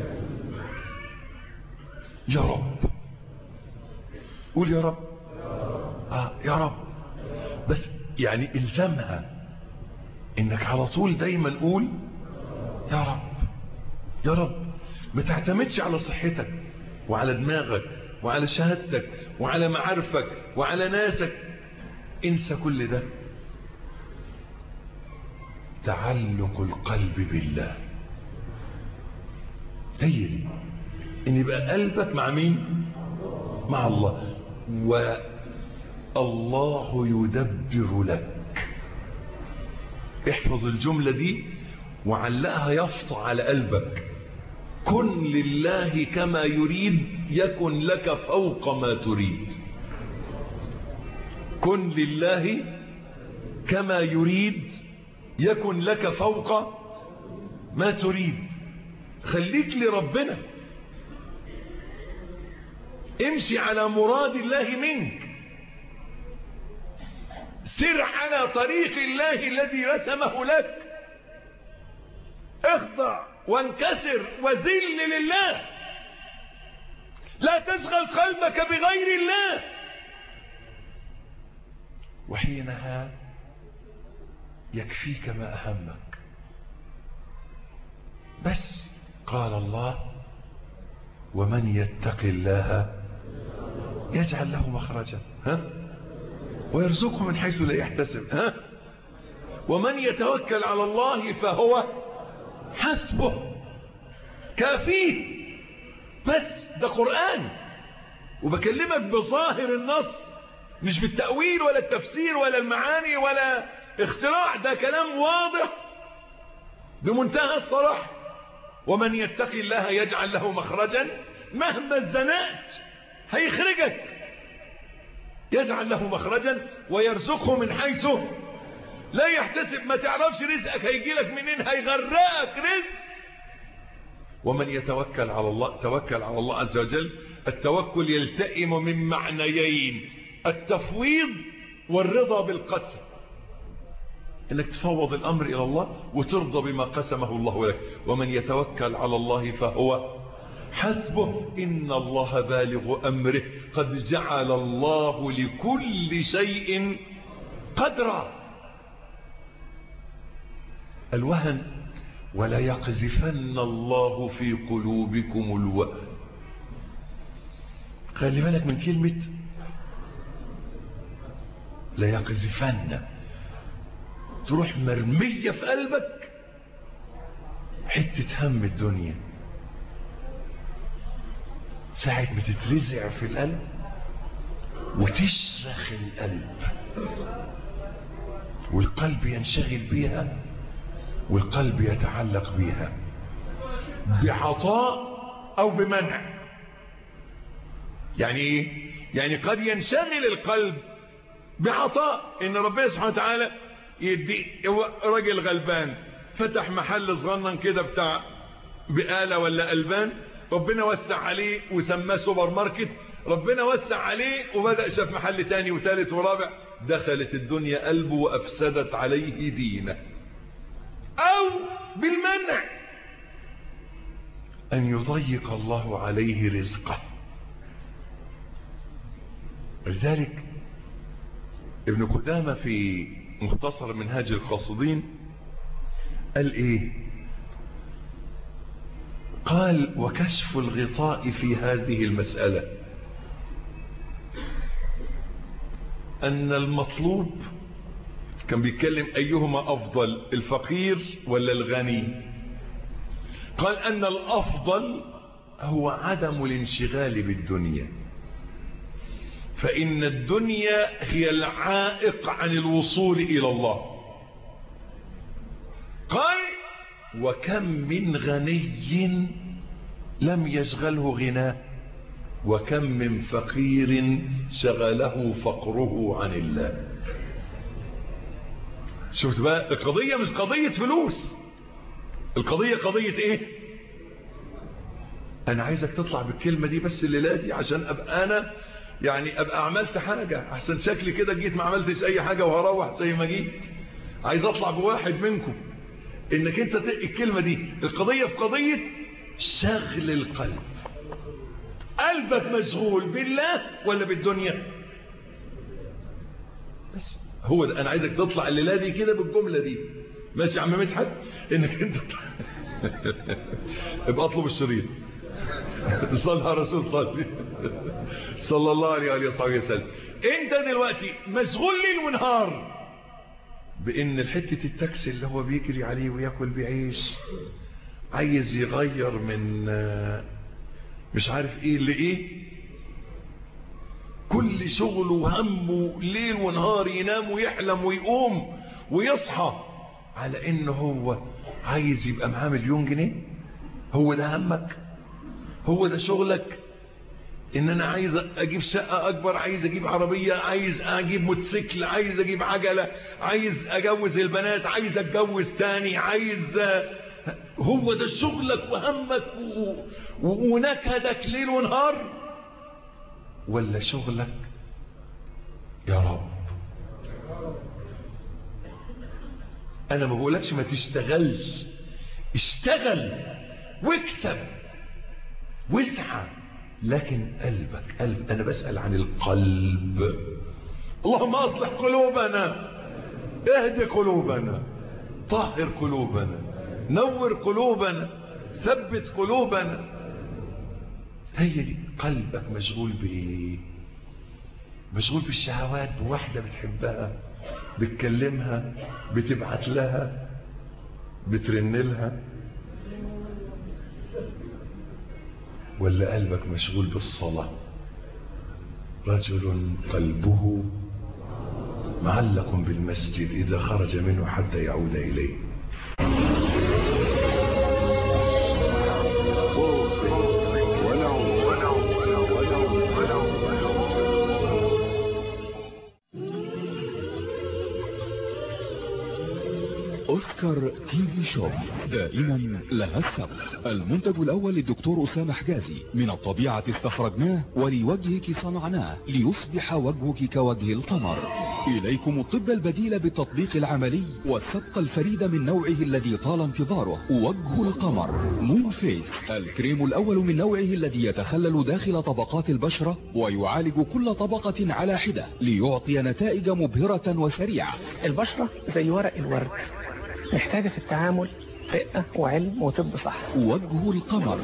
يا رب قول يا رب آه يا رب بس يعني الزمها انك على طول دايما قول يا رب يا رب ما تعتمدش على صحتك وعلى دماغك وعلى شهادتك وعلى معارفك وعلى ناسك انسى كل ده تعلق القلب بالله هي دي ان يبقى قلبك مع مين مع الله والله يدبر لك احفظ الجملة دي وعلقها يفطع على قلبك كن لله كما يريد يكن لك فوق ما تريد كن لله كما يريد يكن لك فوق ما تريد خليك لربنا امشي على مراد الله منك سر على طريق الله الذي رسمه لك اخضع وانكسر وذل لله لا تشغل قلبك بغير الله وحينها يكفيك ما أهمك بس قال الله ومن يتق الله يجعل له مخرجا ها ويرزقه من حيث لا يحتسب ها ومن يتوكل على الله فهو حسبه كافيه بس ده قرآن وبكلمك بظاهر النص مش بالتأويل ولا التفسير ولا المعاني ولا اختراع ده كلام واضح بمنتهى الصراحة ومن يتقي الله يجعل له مخرجا مهما اتزنقت هيخرجك يجعل له مخرجا ويرزقه من حيث لا يحتسب ما تعرفش رزقك هيجي لك منين هيغرقك رزق ومن يتوكل على الله توكل على الله عز وجل التوكل يلتئم من معنيين التفويض والرضا بالقسم انك تفوض الامر الى الله وترضى بما قسمه الله لك ومن يتوكل على الله فهو حسبه ان الله بالغ امره قد جعل الله لكل شيء قدرا الوهن ولا يقذفن الله في قلوبكم الوهن خلي بالك من كلمة لا يقذفن تروح مرمية في قلبك حتة هم الدنيا ساعة ما تترزع في القلب وتشرخ القلب والقلب ينشغل بيها والقلب يتعلق بها بعطاء او بمنع يعني ايه يعني قد ينشغل القلب بعطاء ان ربنا سبحانه وتعالى يدي راجل غلبان فتح محل صغنن كده بتاع بقالة ولا ألبان ربنا وسع عليه وسماه سوبر ماركت ربنا وسع عليه وبدأ شاف محل تاني وثالث ورابع دخلت الدنيا قلبه وأفسدت عليه دينه أو بالمنع أن يضيق الله عليه رزقه لذلك ابن قدامة في مختصر منهاج القاصدين قال ايه قال وكشف الغطاء في هذه المسألة أن المطلوب كان بيتكلم أيهما أفضل الفقير ولا الغني قال أن الأفضل هو عدم الانشغال بالدنيا فإن الدنيا هي العائق عن الوصول إلى الله قال وكم من غني لم يشغله غناه وكم من فقير شغله فقره عن الله شفت بقى القضية مش قضية فلوس القضية قضية ايه انا عايزك تطلع بالكلمة دي بس الليلة دي عشان ابقى انا يعني ابقى عملت حاجة احسن شكلي كده جيت ما عملتش اي حاجة وهروح زي ما جيت عايز اطلع بواحد منكم انك انت ت- الكلمة دي القضية في قضية شغل القلب قلبك مشغول بالله ولا بالدنيا بس هو ده انا عايزك تطلع الليله دي كده بالجمله دي ماشي يا عم مدحت انك انت ابقى اطلب الشريط صلى على الرسول صلى صلى الله عليه وآله وصحبه وسلم انت دلوقتي مشغول ليل ونهار بان الحته التاكسي اللي هو بيجري عليه وياكل بيعيش عايز يغير من آه، مش عارف ايه لايه كل شغله وهمه ليل ونهار ينام ويحلم ويقوم ويصحى على انه هو عايز يبقى معاه مليون جنيه هو ده همك هو ده شغلك ان انا عايز اجيب شقة اكبر عايز اجيب عربية عايز اجيب موتوسيكل عايز اجيب عجلة عايز اجوز البنات عايز اتجوز تاني عايز هو ده شغلك وهمك و... و... ونكدك ليل ونهار ولا شغلك يا رب انا ما بقولكش ما تشتغلش اشتغل واكسب واسعى لكن قلبك قلب انا بسأل عن القلب اللهم اصلح قلوبنا اهد قلوبنا طهر قلوبنا نور قلوبنا ثبت قلوبنا هي دي قلبك مشغول بايه مشغول بالشهوات بواحدة بتحبها بتكلمها بتبعت لها بترن لها ولا قلبك مشغول بالصلاة رجل قلبه معلق بالمسجد إذا خرج منه حتى يعود إليه أوسكار تي في شوب دائما لها السبق المنتج الأول للدكتور أسامة حجازي من الطبيعة استخرجناه ولوجهك صنعناه ليصبح وجهك كوجه القمر إليكم الطب البديل بالتطبيق العملي والسبق الفريد من نوعه الذي طال انتظاره وجه القمر مون فيس الكريم الأول من نوعه الذي يتخلل داخل طبقات البشرة ويعالج كل طبقة على حدة ليعطي نتائج مبهرة وسريعة البشرة زي ورق الورد محتاجة في التعامل رقة وعلم وطب صح وجه القمر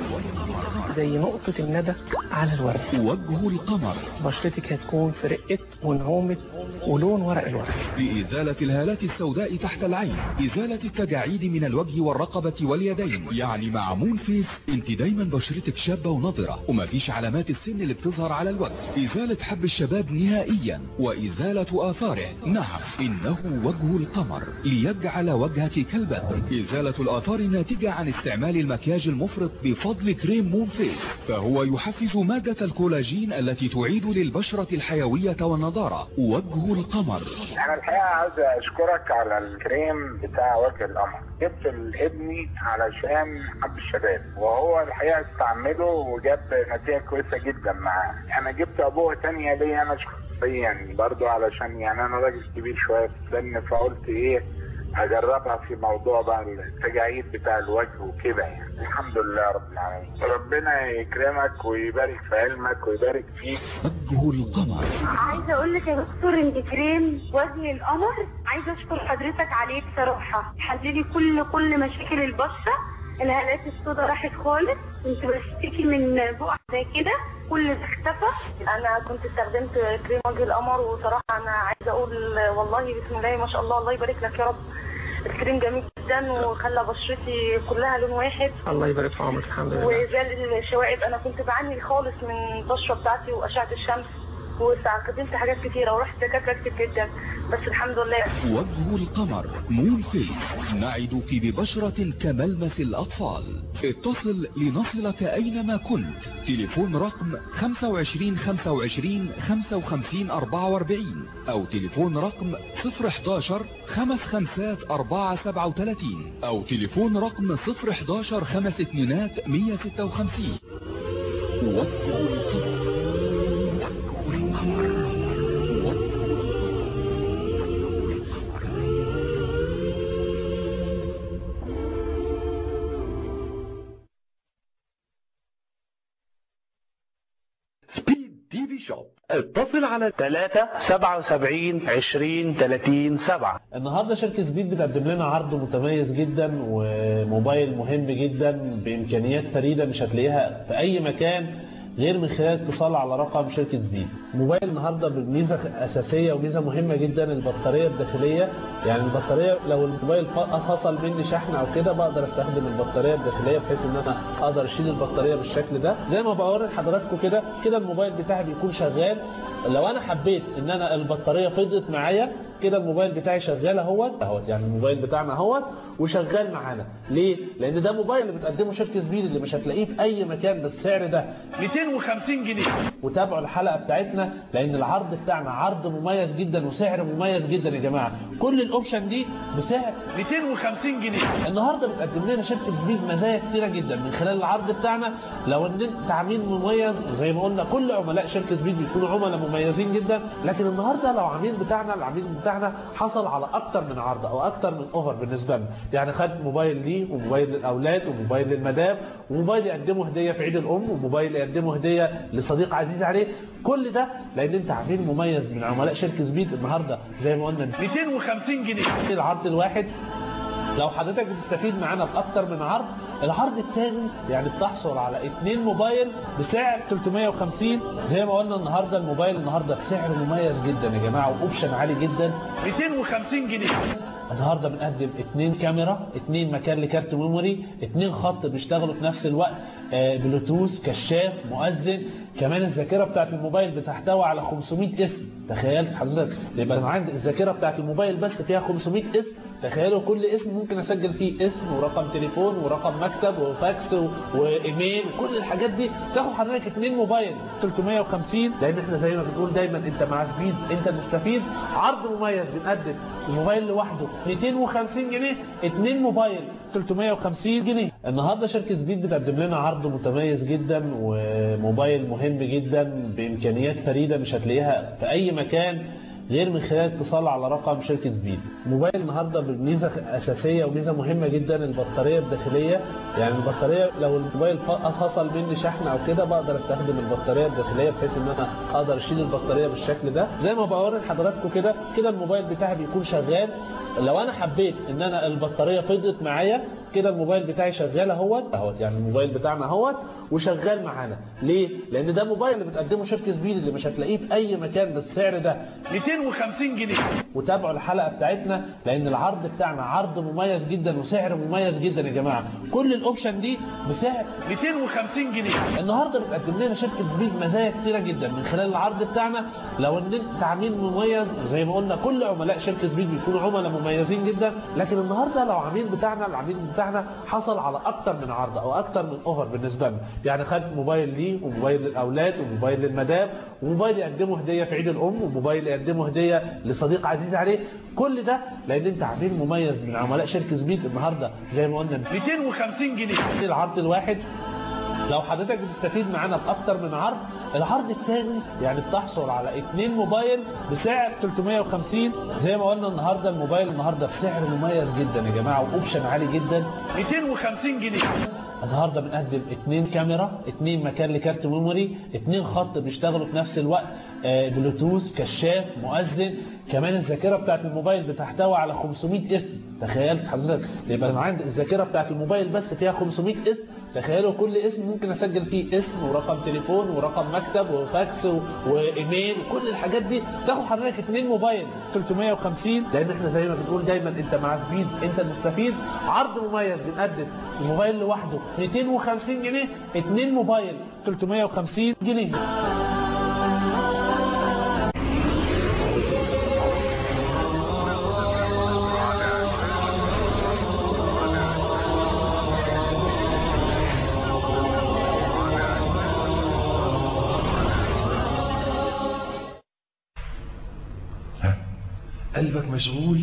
زي نقطة الندى على الورد وجه القمر بشرتك هتكون في رقة ونعومة ولون ورق الورد بإزالة الهالات السوداء تحت العين إزالة التجاعيد من الوجه والرقبة واليدين يعني مع مون فيس انت دايما بشرتك شابة ونضرة ومفيش علامات السن اللي بتظهر على الوجه إزالة حب الشباب نهائيا وإزالة آثاره نعم إنه وجه القمر ليجعل وجهك كالبدر إزالة الآثار الناتجة عن استعمال المكياج المفرط بفضل كريم مون فيس فهو يحفز مادة الكولاجين التي تعيد للبشرة الحيوية والنضارة وجه القمر انا الحقيقه عاوز اشكرك على الكريم بتاع وجه القمر جبت لابني علشان حب الشباب وهو الحقيقه استعمله وجاب نتيجه كويسه جدا معاه انا جبت ابوه تانية ليا انا شخصيا برضو علشان يعني انا راجل كبير شويه في السن فقلت ايه اجربها في موضوع بقى التجاعيد بتاع الوجه وكده يعني الحمد لله رب العالمين ربنا يكرمك ويبارك في علمك ويبارك فيك وجه القمر عايزه اقول لك يا دكتور انت كريم وجه القمر عايزه اشكر حضرتك عليه بصراحه حللي كل كل مشاكل البشره الهالات السوداء راحت خالص كنت بشتكي من بقع زي كده كل ده اختفى انا كنت استخدمت كريم وجه القمر وصراحه انا عايزه اقول والله بسم الله ما شاء الله الله يبارك لك يا رب الكريم جميل جدا وخلى بشرتي كلها لون واحد الله يبارك في عمرك الحمد لله وزال الشوائب انا كنت بعاني خالص من البشره بتاعتي واشعه الشمس واستعقدت حاجات كتيره ورحت دكاتره كتير جدا بس الحمد لله وجه القمر مون فيس نعدك ببشرة كملمس الأطفال اتصل لنصلك أينما كنت تليفون رقم 25 25 55 44 أو تليفون رقم 011 خمس خمسات 4 37 أو تليفون رقم 011 خمس اتنينات 156 وجه القمر سبيد تي في شوب اتصل على 3 77 20 30 7 النهارده شركة سبيد بتقدم لنا عرض متميز جدا وموبايل مهم جدا بإمكانيات فريدة مش هتلاقيها في أي مكان غير من خلال اتصال على رقم شركة سبيد موبايل النهارده بميزة أساسية وميزة مهمة جدا البطارية الداخلية يعني البطارية لو الموبايل فصل مني شحن أو كده بقدر استخدم البطارية الداخلية بحيث إن أنا أقدر أشيل البطارية بالشكل ده زي ما بوري لحضراتكم كده كده الموبايل بتاعي بيكون شغال لو أنا حبيت إن أنا البطارية فضت معايا كده الموبايل بتاعي شغال اهوت اهوت يعني الموبايل بتاعنا اهوت وشغال معانا ليه لان ده موبايل اللي بتقدمه شركه سبيد اللي مش هتلاقيه في اي مكان بالسعر ده 250 جنيه وتابعوا الحلقه بتاعتنا لان العرض بتاعنا عرض مميز جدا وسعر مميز جدا يا جماعه كل الاوبشن دي بسعر 250 جنيه النهارده بتقدم لنا شركه سبيد مزايا كتيره جدا من خلال العرض بتاعنا لو ان انت عميل مميز زي ما قلنا كل عملاء شركه سبيد بيكونوا عملاء مميزين جدا لكن النهارده لو عميل بتاعنا العميل بتاعنا حصل على اكتر من عرض او اكتر من اوفر بالنسبه لنا يعني خد موبايل ليه وموبايل للاولاد وموبايل للمدام وموبايل يقدمه هديه في عيد الام وموبايل يقدمه هديه لصديق عزيز عليه كل ده لان انت عميل مميز من عملاء شركه سبيد النهارده زي ما قلنا 250 جنيه العرض الواحد لو حضرتك بتستفيد معانا باكتر من عرض العرض الثاني يعني بتحصل على اثنين موبايل بسعر 350 زي ما قلنا النهارده الموبايل النهارده بسعر مميز جدا يا جماعه واوبشن عالي جدا 250 جنيه النهارده بنقدم اثنين كاميرا اثنين مكان لكارت ميموري اثنين خط بيشتغلوا في نفس الوقت آه، بلوتوث كشاف مؤذن كمان الذاكره بتاعت الموبايل بتحتوي على 500 اسم تخيلت حضرتك يبقى عندي الذاكره بتاعت الموبايل بس فيها 500 اسم تخيلوا كل اسم ممكن اسجل فيه اسم ورقم تليفون ورقم مكتب وفاكس و- وايميل وكل الحاجات دي تاخد حضرتك اثنين موبايل 350 لان احنا زي ما بنقول دايما انت مع سبيد انت المستفيد عرض مميز بنقدم الموبايل لوحده 250 جنيه اثنين موبايل 350 جنيه النهارده شركه سبيد بتقدم لنا عرض متميز جدا وموبايل مهم جدا بامكانيات فريده مش هتلاقيها في اي مكان غير من خلال اتصال على رقم شركة سبيد موبايل النهاردة بميزة أساسية وميزة مهمة جدا البطارية الداخلية يعني البطارية لو الموبايل فصل مني شحن أو كده بقدر استخدم البطارية الداخلية بحيث إن أنا أقدر أشيل البطارية بالشكل ده زي ما بوري لحضراتكم كده كده الموبايل بتاعي بيكون شغال لو أنا حبيت إن أنا البطارية فضت معايا كده الموبايل بتاعي شغال اهوت اهوت يعني الموبايل بتاعنا اهوت وشغال معانا ليه لان ده موبايل اللي بتقدمه شركه سبيد اللي مش هتلاقيه في اي مكان بالسعر ده 250 جنيه وتابعوا الحلقه بتاعتنا لان العرض بتاعنا عرض مميز جدا وسعر مميز جدا يا جماعه كل الاوبشن دي بسعر 250 جنيه النهارده بتقدم لنا شركه سبيد مزايا كتيره جدا من خلال العرض بتاعنا لو ان انت عميل مميز زي ما قلنا كل عملاء شركه سبيد بيكونوا عملاء مميزين جدا لكن النهارده لو عميل بتاعنا العميل بتاعنا حصل على اكتر من عرض او اكتر من اوفر بالنسبه لنا يعني خد موبايل ليه وموبايل للاولاد وموبايل للمدام وموبايل يقدمه هديه في عيد الام وموبايل يقدمه هديه لصديق عزيز عليه كل ده لان انت عميل مميز من عملاء شركه سبيد النهارده زي ما قلنا 250 جنيه العرض الواحد لو حضرتك بتستفيد معانا باكتر من عرض العرض الثاني يعني بتحصل على اثنين موبايل بسعر 350 زي ما قلنا النهارده الموبايل النهارده بسعر مميز جدا يا جماعه واوبشن عالي جدا 250 جنيه النهارده بنقدم اثنين كاميرا اثنين مكان لكارت ميموري اثنين خط بيشتغلوا في نفس الوقت آه، بلوتوث كشاف مؤذن كمان الذاكره بتاعت الموبايل بتحتوي على 500 اسم تخيلت حضرتك يبقى عندي الذاكره بتاعت الموبايل بس فيها 500 اسم تخيلوا كل اسم ممكن اسجل فيه اسم ورقم تليفون ورقم مكتب وفاكس و- وايميل وكل الحاجات دي تاخد حضرتك اثنين موبايل 350 لان احنا زي ما بنقول دايما انت مع سبيد انت المستفيد عرض مميز بنقدم الموبايل لوحده 250 جنيه اثنين موبايل 350 جنيه قلبك مشغول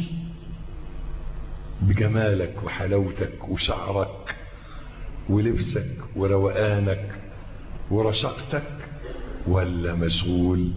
بجمالك وحلاوتك وشعرك ولبسك وروقانك ورشاقتك ولا مشغول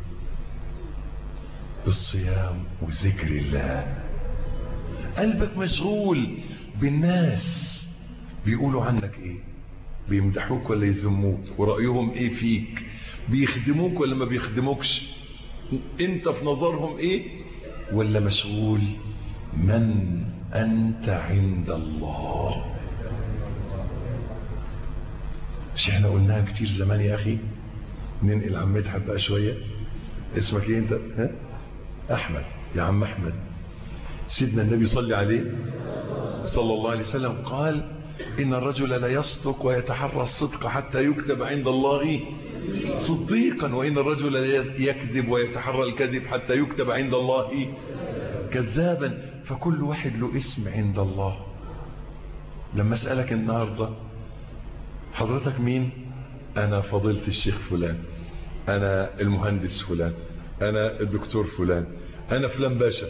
بالصيام وذكر الله قلبك مشغول بالناس بيقولوا عنك ايه بيمدحوك ولا يذموك ورأيهم ايه فيك بيخدموك ولا ما بيخدموكش انت في نظرهم ايه ولا مشغول من انت عند الله مش احنا قلناها كتير زمان يا اخي ننقل عم مدحت بقى شويه اسمك ايه انت ها احمد يا عم احمد سيدنا النبي صلى عليه صلى الله عليه وسلم قال ان الرجل لا يصدق ويتحرى الصدق حتى يكتب عند الله صديقا وان الرجل لا يكذب ويتحرى الكذب حتى يكتب عند الله كذابا فكل واحد له اسم عند الله لما اسالك النهارده حضرتك مين انا فضيلة الشيخ فلان انا المهندس فلان انا الدكتور فلان انا فلان باشا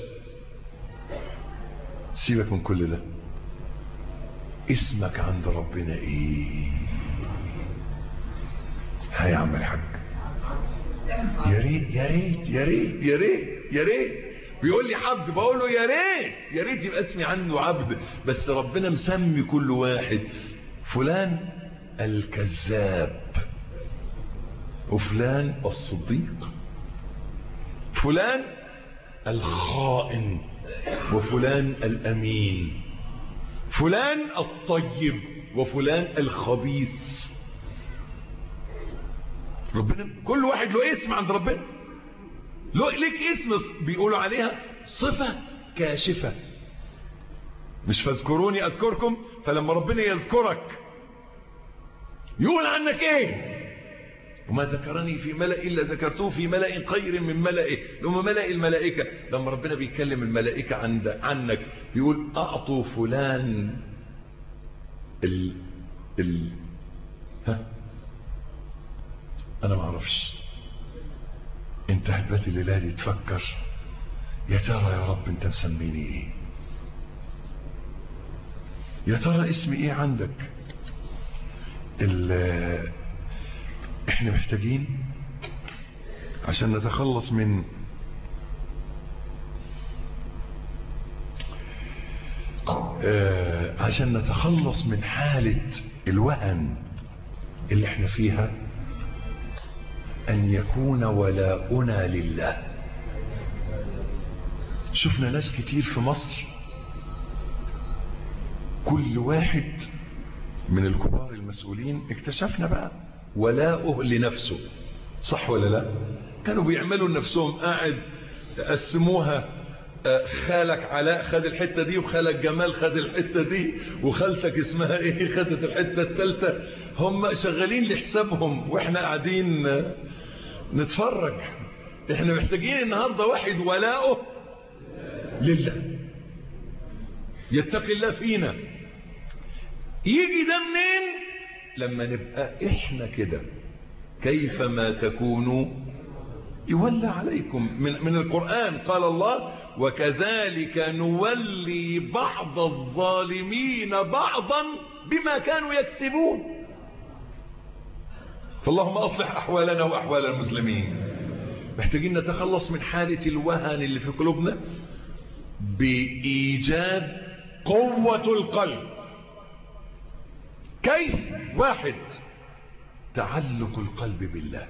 سيبك من كل ده اسمك عند ربنا ايه ها يا عم الحاج يا ريت يا ريت يا ريت يا ريت يا ريت بيقول لي حد بقول له يا ريت يا ريت يبقى اسمي عنده عبد بس ربنا مسمي كل واحد فلان الكذاب وفلان الصديق فلان الخائن وفلان الأمين فلان الطيب وفلان الخبيث ربنا كل واحد له اسم عند ربنا له ليك اسم بيقولوا عليها صفة كاشفة مش فاذكروني أذكركم فلما ربنا يذكرك يقول عنك ايه وما ذكرني في ملأ إلا ذكرته في ملأ خير من ملئه لما ملأ الملائكة لما ربنا بيتكلم الملائكة عند عنك بيقول أعطوا فلان ال ال ها أنا ما أعرفش انت هتبات الليلة دي تفكر يا ترى يا رب انت مسميني ايه يا ترى اسمي ايه عندك احنا محتاجين عشان نتخلص من آه عشان نتخلص من حالة الوهن اللي احنا فيها ان يكون ولاؤنا لله شفنا ناس كتير في مصر كل واحد من الكبار المسؤولين اكتشفنا بقى ولاؤه لنفسه صح ولا لا كانوا بيعملوا لنفسهم قاعد قسموها خالك علاء خد الحتة دي وخالك جمال خد الحتة دي وخالتك اسمها ايه خدت الحتة التالتة هم شغالين لحسابهم واحنا قاعدين نتفرج احنا محتاجين النهاردة واحد ولاؤه لله يتقي الله فينا يجي ده منين لما نبقى احنا كده كيفما تكونوا يولى عليكم من, من القرآن قال الله وكذلك نولي بعض الظالمين بعضا بما كانوا يكسبون فاللهم أصلح أحوالنا وأحوال المسلمين محتاجين نتخلص من حالة الوهن اللي في قلوبنا بإيجاد قوة القلب كيف واحد تعلق القلب بالله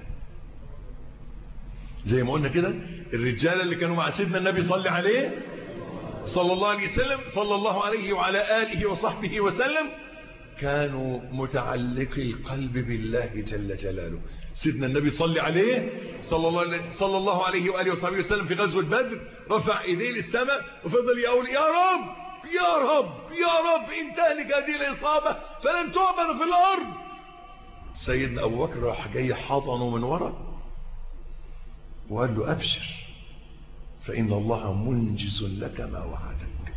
زي ما قلنا كده الرجال اللي كانوا مع سيدنا النبي صلى عليه صلى الله عليه وسلم صلى الله عليه وعلى آله وصحبه وسلم كانوا متعلقي القلب بالله جل جلاله سيدنا النبي صلى عليه صلى الله عليه, صلى الله عليه وآله وصحبه وسلم في غزوة بدر رفع ايديه للسماء وفضل يقول يا رب يا رب يا رب إن تهلك هذه الإصابة فلن تعبد في الأرض سيدنا أبو بكر راح جاي حضنه من ورا وقال له أبشر فإن الله منجز لك ما وعدك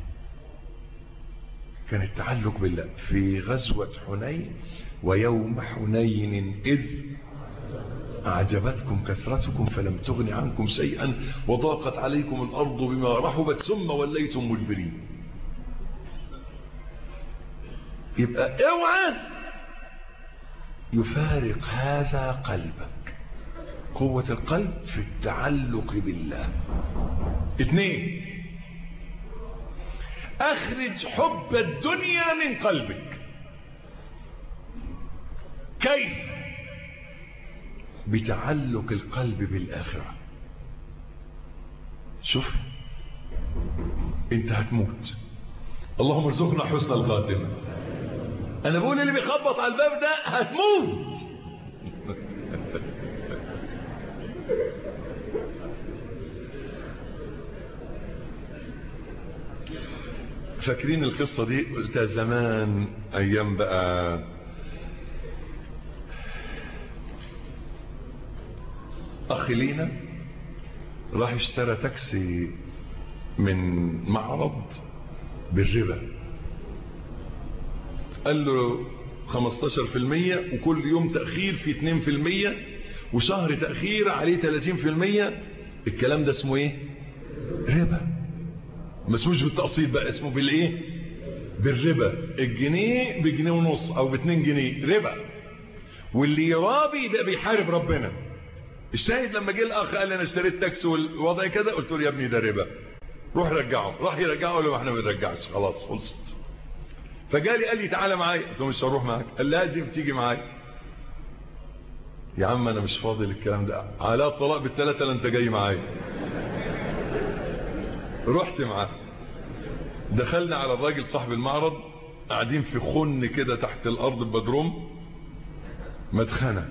كان التعلق بالله في غزوة حنين ويوم حنين إذ أعجبتكم كثرتكم فلم تغن عنكم شيئا وضاقت عليكم الأرض بما رحبت ثم وليتم مدبرين يبقى اوعى يفارق هذا قلبك قوة القلب في التعلق بالله اثنين اخرج حب الدنيا من قلبك كيف بتعلق القلب بالآخرة شوف انت هتموت اللهم ارزقنا حسن الخاتمة انا بقول اللي بيخبط على الباب ده هتموت فاكرين القصة دي قلتها زمان ايام بقى اخ لينا راح اشترى تاكسي من معرض بالربا قال له 15% وكل يوم تأخير في 2% وشهر تأخير عليه 30% الكلام ده اسمه ايه ربا ما اسموش بالتقسيط بقى اسمه بالايه بالربا الجنيه بجنيه ونص او باتنين جنيه ربا واللي يرابي يبقى بيحارب ربنا الشاهد لما جه الاخ قال لي انا اشتريت تاكسي والوضع كده قلت له يا ابني ده ربا روح رجعه راح يرجعه قال له احنا ما بنرجعش خلاص خلصت فجالي قال لي تعالى معايا قلت له مش هروح معاك قال لازم تيجي معايا يا عم انا مش فاضي للكلام ده على الطلاق بالثلاثه لا انت جاي معايا رحت معاه دخلنا على الراجل صاحب المعرض قاعدين في خن كده تحت الارض ببدروم مدخنه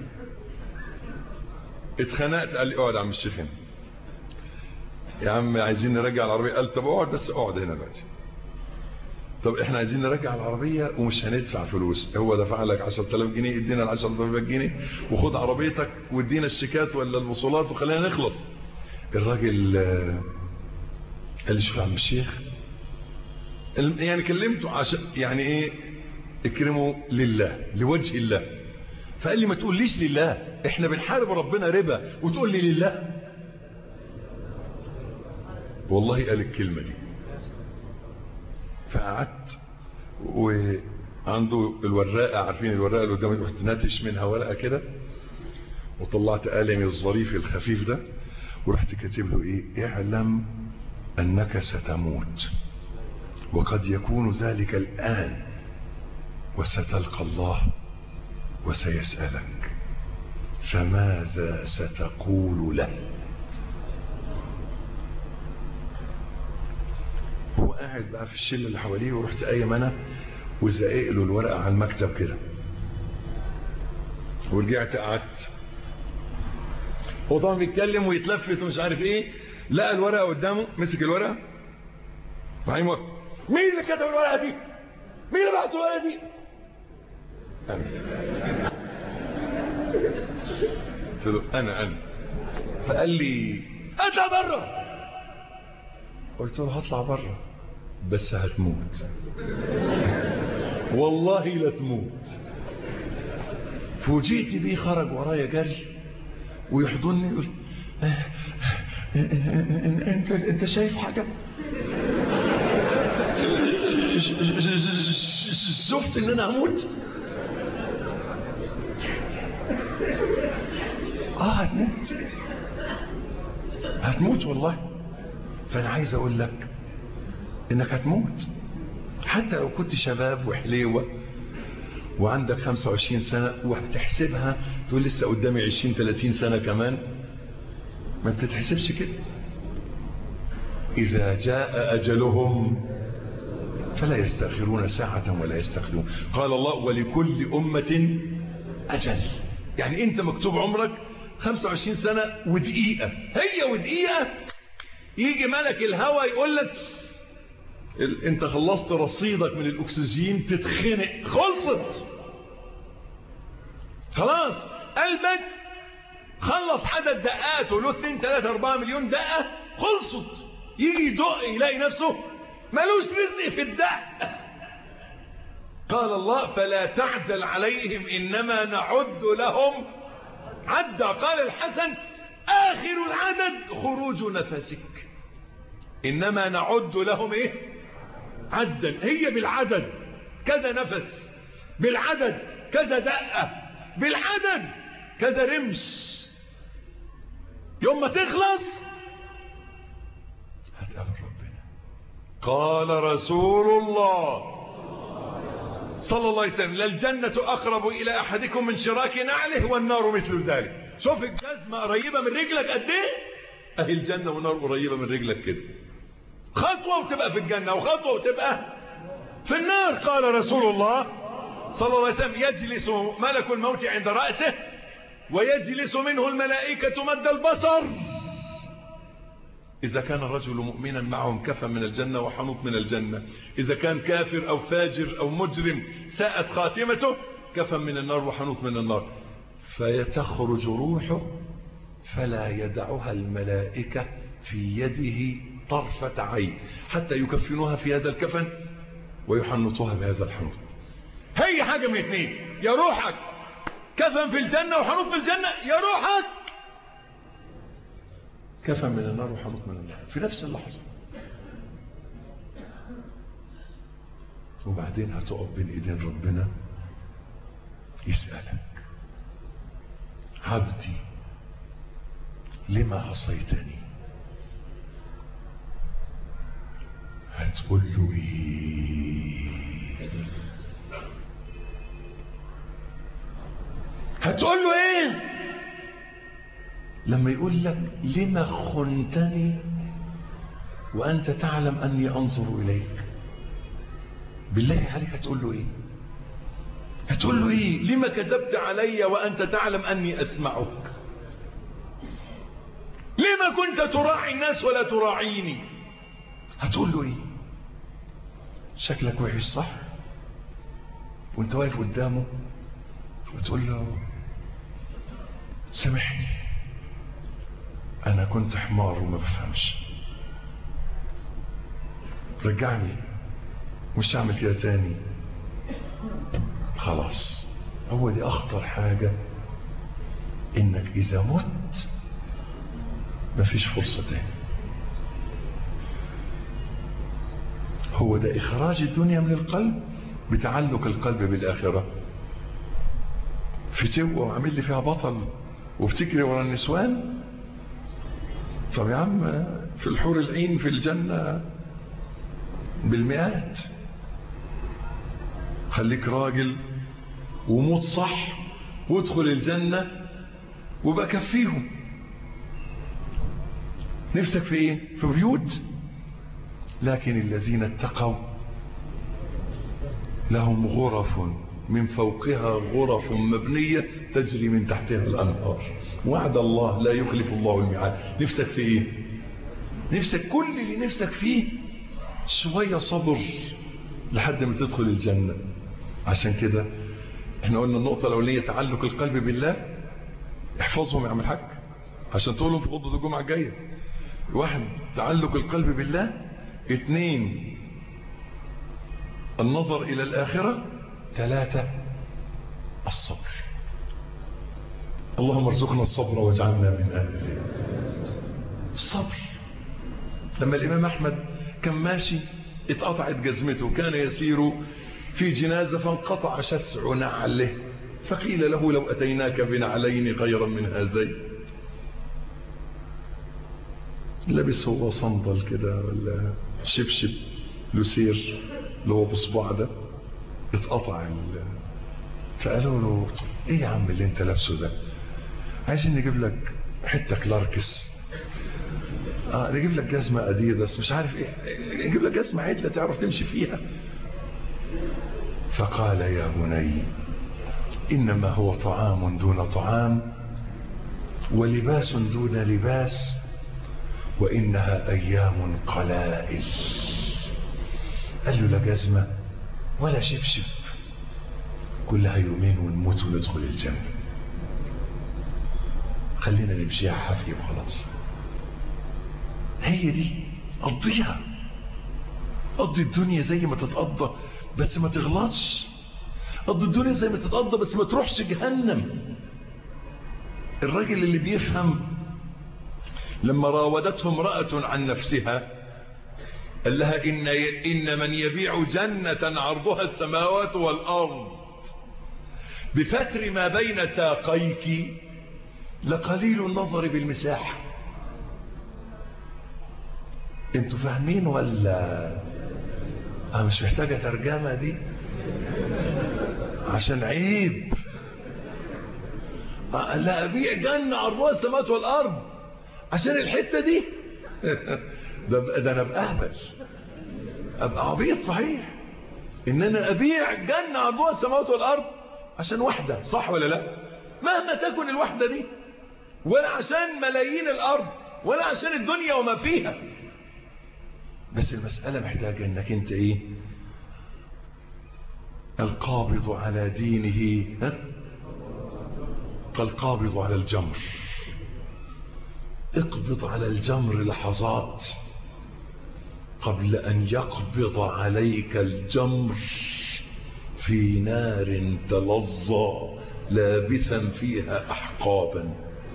اتخنقت قال لي اقعد يا عم الشيخ هنا يا عم عايزين نرجع العربيه قال طب اقعد بس اقعد هنا دلوقتي طب احنا عايزين نرجع العربيه ومش هندفع فلوس هو دفع لك 10000 جنيه ادينا ال 10000 جنيه وخد عربيتك وادينا الشيكات ولا الوصولات وخلينا نخلص الراجل قال لي شوف يا عم الشيخ يعني كلمته عشان يعني ايه اكرمه لله لوجه الله فقال لي ما تقوليش لله احنا بنحارب ربنا ربا وتقول لي لله والله قال الكلمة دي فقعدت وعنده الوراقة عارفين الوراقة اللي قدامي رحت ناتش منها ورقة كده وطلعت قلمي الظريف الخفيف ده ورحت كاتب له ايه اعلم انك ستموت وقد يكون ذلك الان وستلقى الله وسيسألك فماذا ستقول له هو قاعد بقى في الشلة اللي حواليه ورحت قايم انا وزقق له الورقة على المكتب كده ورجعت قعدت هو طبعا بيتكلم ويتلفت ومش عارف ايه لقى الورقة قدامه مسك الورقة وبعدين وقف مين اللي كتب الورقة دي مين اللي بعت الورقة دي أنا. قلت له انا انا فقال لي اطلع بره قلت له هطلع بره بس هتموت والله لا تموت فوجئت بيه خرج ورايا جري ويحضني يقول انت انت شايف حاجه شفت ان انا هموت اه هتموت هتموت والله فانا عايز اقول لك انك هتموت حتى لو كنت شباب وحليوة وعندك 25 سنة وبتحسبها تقول لسه قدامي 20 30 سنة كمان ما بتتحسبش كده إذا جاء أجلهم فلا يستأخرون ساعة ولا يستقدمون قال الله ولكل أمة أجل يعني أنت مكتوب عمرك 25 سنة ودقيقة هي ودقيقة يجي ملك الهوى يقول لك انت خلصت رصيدك من الاكسجين تتخنق خلصت خلاص قلبك خلص عدد دقاته له 2 3 4 مليون دقه خلصت يجي يدق يلاقي نفسه ملوش رزق في الدق قال الله فلا تعجل عليهم انما نعد لهم عدى قال الحسن آخر العدد خروج نفسك إنما نعد لهم إيه عدا هي بالعدد كذا نفس بالعدد كذا دقة بالعدد كذا رمش يوم ما تخلص هتقابل ربنا قال رسول الله صلى الله عليه وسلم للجنة أقرب إلى أحدكم من شراك نعله والنار مثل ذلك شوف الجزمة قريبة من رجلك قد إيه أهي الجنة والنار قريبة من رجلك كده خطوة وتبقى في الجنة وخطوة وتبقى في النار قال رسول الله صلى الله عليه وسلم يجلس ملك الموت عند رأسه ويجلس منه الملائكة مد البصر إذا كان الرجل مؤمنا معهم كفى من الجنة وحنوط من الجنة إذا كان كافر أو فاجر أو مجرم ساءت خاتمته كفى من النار وحنوط من النار فيتخرج روحه فلا يدعها الملائكة في يده طرفة عين حتى يكفنوها في هذا الكفن ويحنطوها بهذا الحنوط هي حاجة من اثنين يا روحك كفن في الجنة وحنوط في الجنة يا روحك كفن من النار وحنوط من النار في نفس اللحظة وبعدين هتقف بين ايدين ربنا يسألك عبدي لما عصيتني هتقول له ايه هتقول له ايه لما يقول لك لما خنتني وانت تعلم اني انظر اليك بالله عليك هتقول له ايه هتقول له ايه لما كذبت علي وانت تعلم اني اسمعك لما كنت تراعي الناس ولا تراعيني هتقول له ايه شكلك وحش صح وانت واقف قدامه وتقول له سامحني انا كنت حمار وما بفهمش رجعني مش هعمل كده تاني خلاص هو دي اخطر حاجة انك اذا مت مفيش فرصة تاني هو ده اخراج الدنيا من القلب بتعلق القلب بالاخرة فتوة وعامل لي فيها بطل وبتجري ورا النسوان طب يا عم في الحور العين في الجنة بالمئات خليك راجل وموت صح وادخل الجنة وبقى كفيهم نفسك في ايه في بيوت لكن الذين اتقوا لهم غرف من فوقها غرف مبنية تجري من تحتها الأنهار وعد الله لا يخلف الله الميعاد نفسك في ايه نفسك كل اللي نفسك فيه شوية صبر لحد ما تدخل الجنة عشان كده احنا قلنا النقطة الأولية تعلق القلب بالله احفظهم يا عم الحاج عشان تقولهم في خطبة الجمعة الجاية واحد تعلق القلب بالله اثنين النظر إلى الآخرة ثلاثة الصبر اللهم ارزقنا الصبر واجعلنا من أهل الصبر لما الإمام أحمد كان ماشي اتقطعت جزمته كان يسير في جنازة فانقطع شسع نعله فقيل له لو أتيناك بنعلين خيرا من هذين لبس هو صندل كده ولا شبشب لسير اللي هو بصباع ده اتقطع ال... فقالوا له ايه يا عم اللي انت لابسه ده عايزين نجيب لك حته كلاركس اه نجيب لك جزمه اديداس مش عارف ايه نجيب لك جزمه عدله تعرف تمشي فيها فقال يا بني انما هو طعام دون طعام ولباس دون لباس وانها ايام قلائل قال له لا جزمه ولا شبشب كلها يومين ونموت وندخل الجنة خلينا نمشيها حفي وخلاص هي دي قضيها قضي الدنيا زي ما تتقضى بس ما تغلطش قضي الدنيا زي ما تتقضى بس ما تروحش جهنم الراجل اللي بيفهم لما راودته امرأة عن نفسها قال لها إن, إن من يبيع جنة عرضها السماوات والأرض بفتر ما بين ساقيك لقليل النظر بالمساحة انتوا فاهمين ولا اه مش محتاجة ترجمة دي عشان عيب آه لا ابيع جنة عرضها السماوات والارض عشان الحتة دي ده, ده انا ابقى اهبل ابقى عبيط صحيح ان انا ابيع جنة عرضها السماوات والارض عشان واحدة صح ولا لا مهما تكن الوحدة دي ولا عشان ملايين الارض ولا عشان الدنيا وما فيها بس المسألة محتاجة انك انت ايه القابض على دينه ها؟ كالقابض على الجمر اقبض على الجمر لحظات قبل ان يقبض عليك الجمر في نار تلظى لابثا فيها احقابا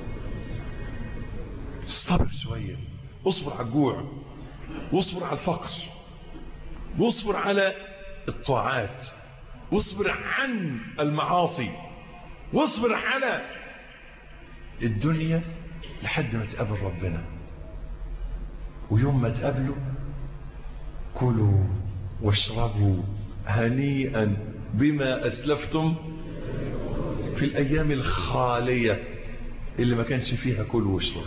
استبر شوية اصبر على الجوع واصبر على الفقر واصبر على الطاعات واصبر عن المعاصي واصبر على الدنيا لحد ما تقابل ربنا ويوم ما تقابله كلوا واشربوا هنيئا بما أسلفتم في الأيام الخالية اللي ما كانش فيها كل واشرب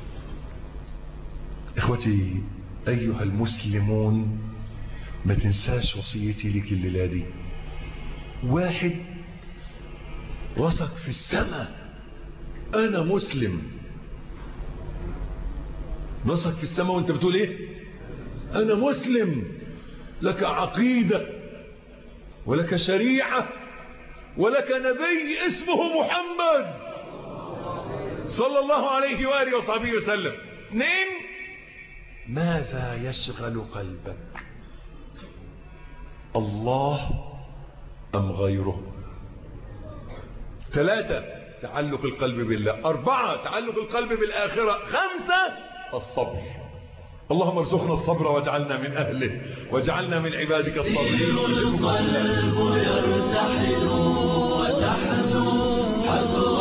إخوتي أيها المسلمون ما تنساش وصيتي لك الليلة دي واحد وثق في السماء أنا مسلم وثق في السماء وانت بتقول ايه أنا مسلم لك عقيدة ولك شريعة ولك نبي اسمه محمد صلى الله عليه وآله وصحبه وسلم اثنين ماذا يشغل قلبك الله أم غيره ثلاثة تعلق القلب بالله أربعة تعلق القلب بالآخرة خمسة الصبر اللهم ارزقنا الصبر واجعلنا من أهله واجعلنا من عبادك الصابرين القلب يرتحل وتحدو حذو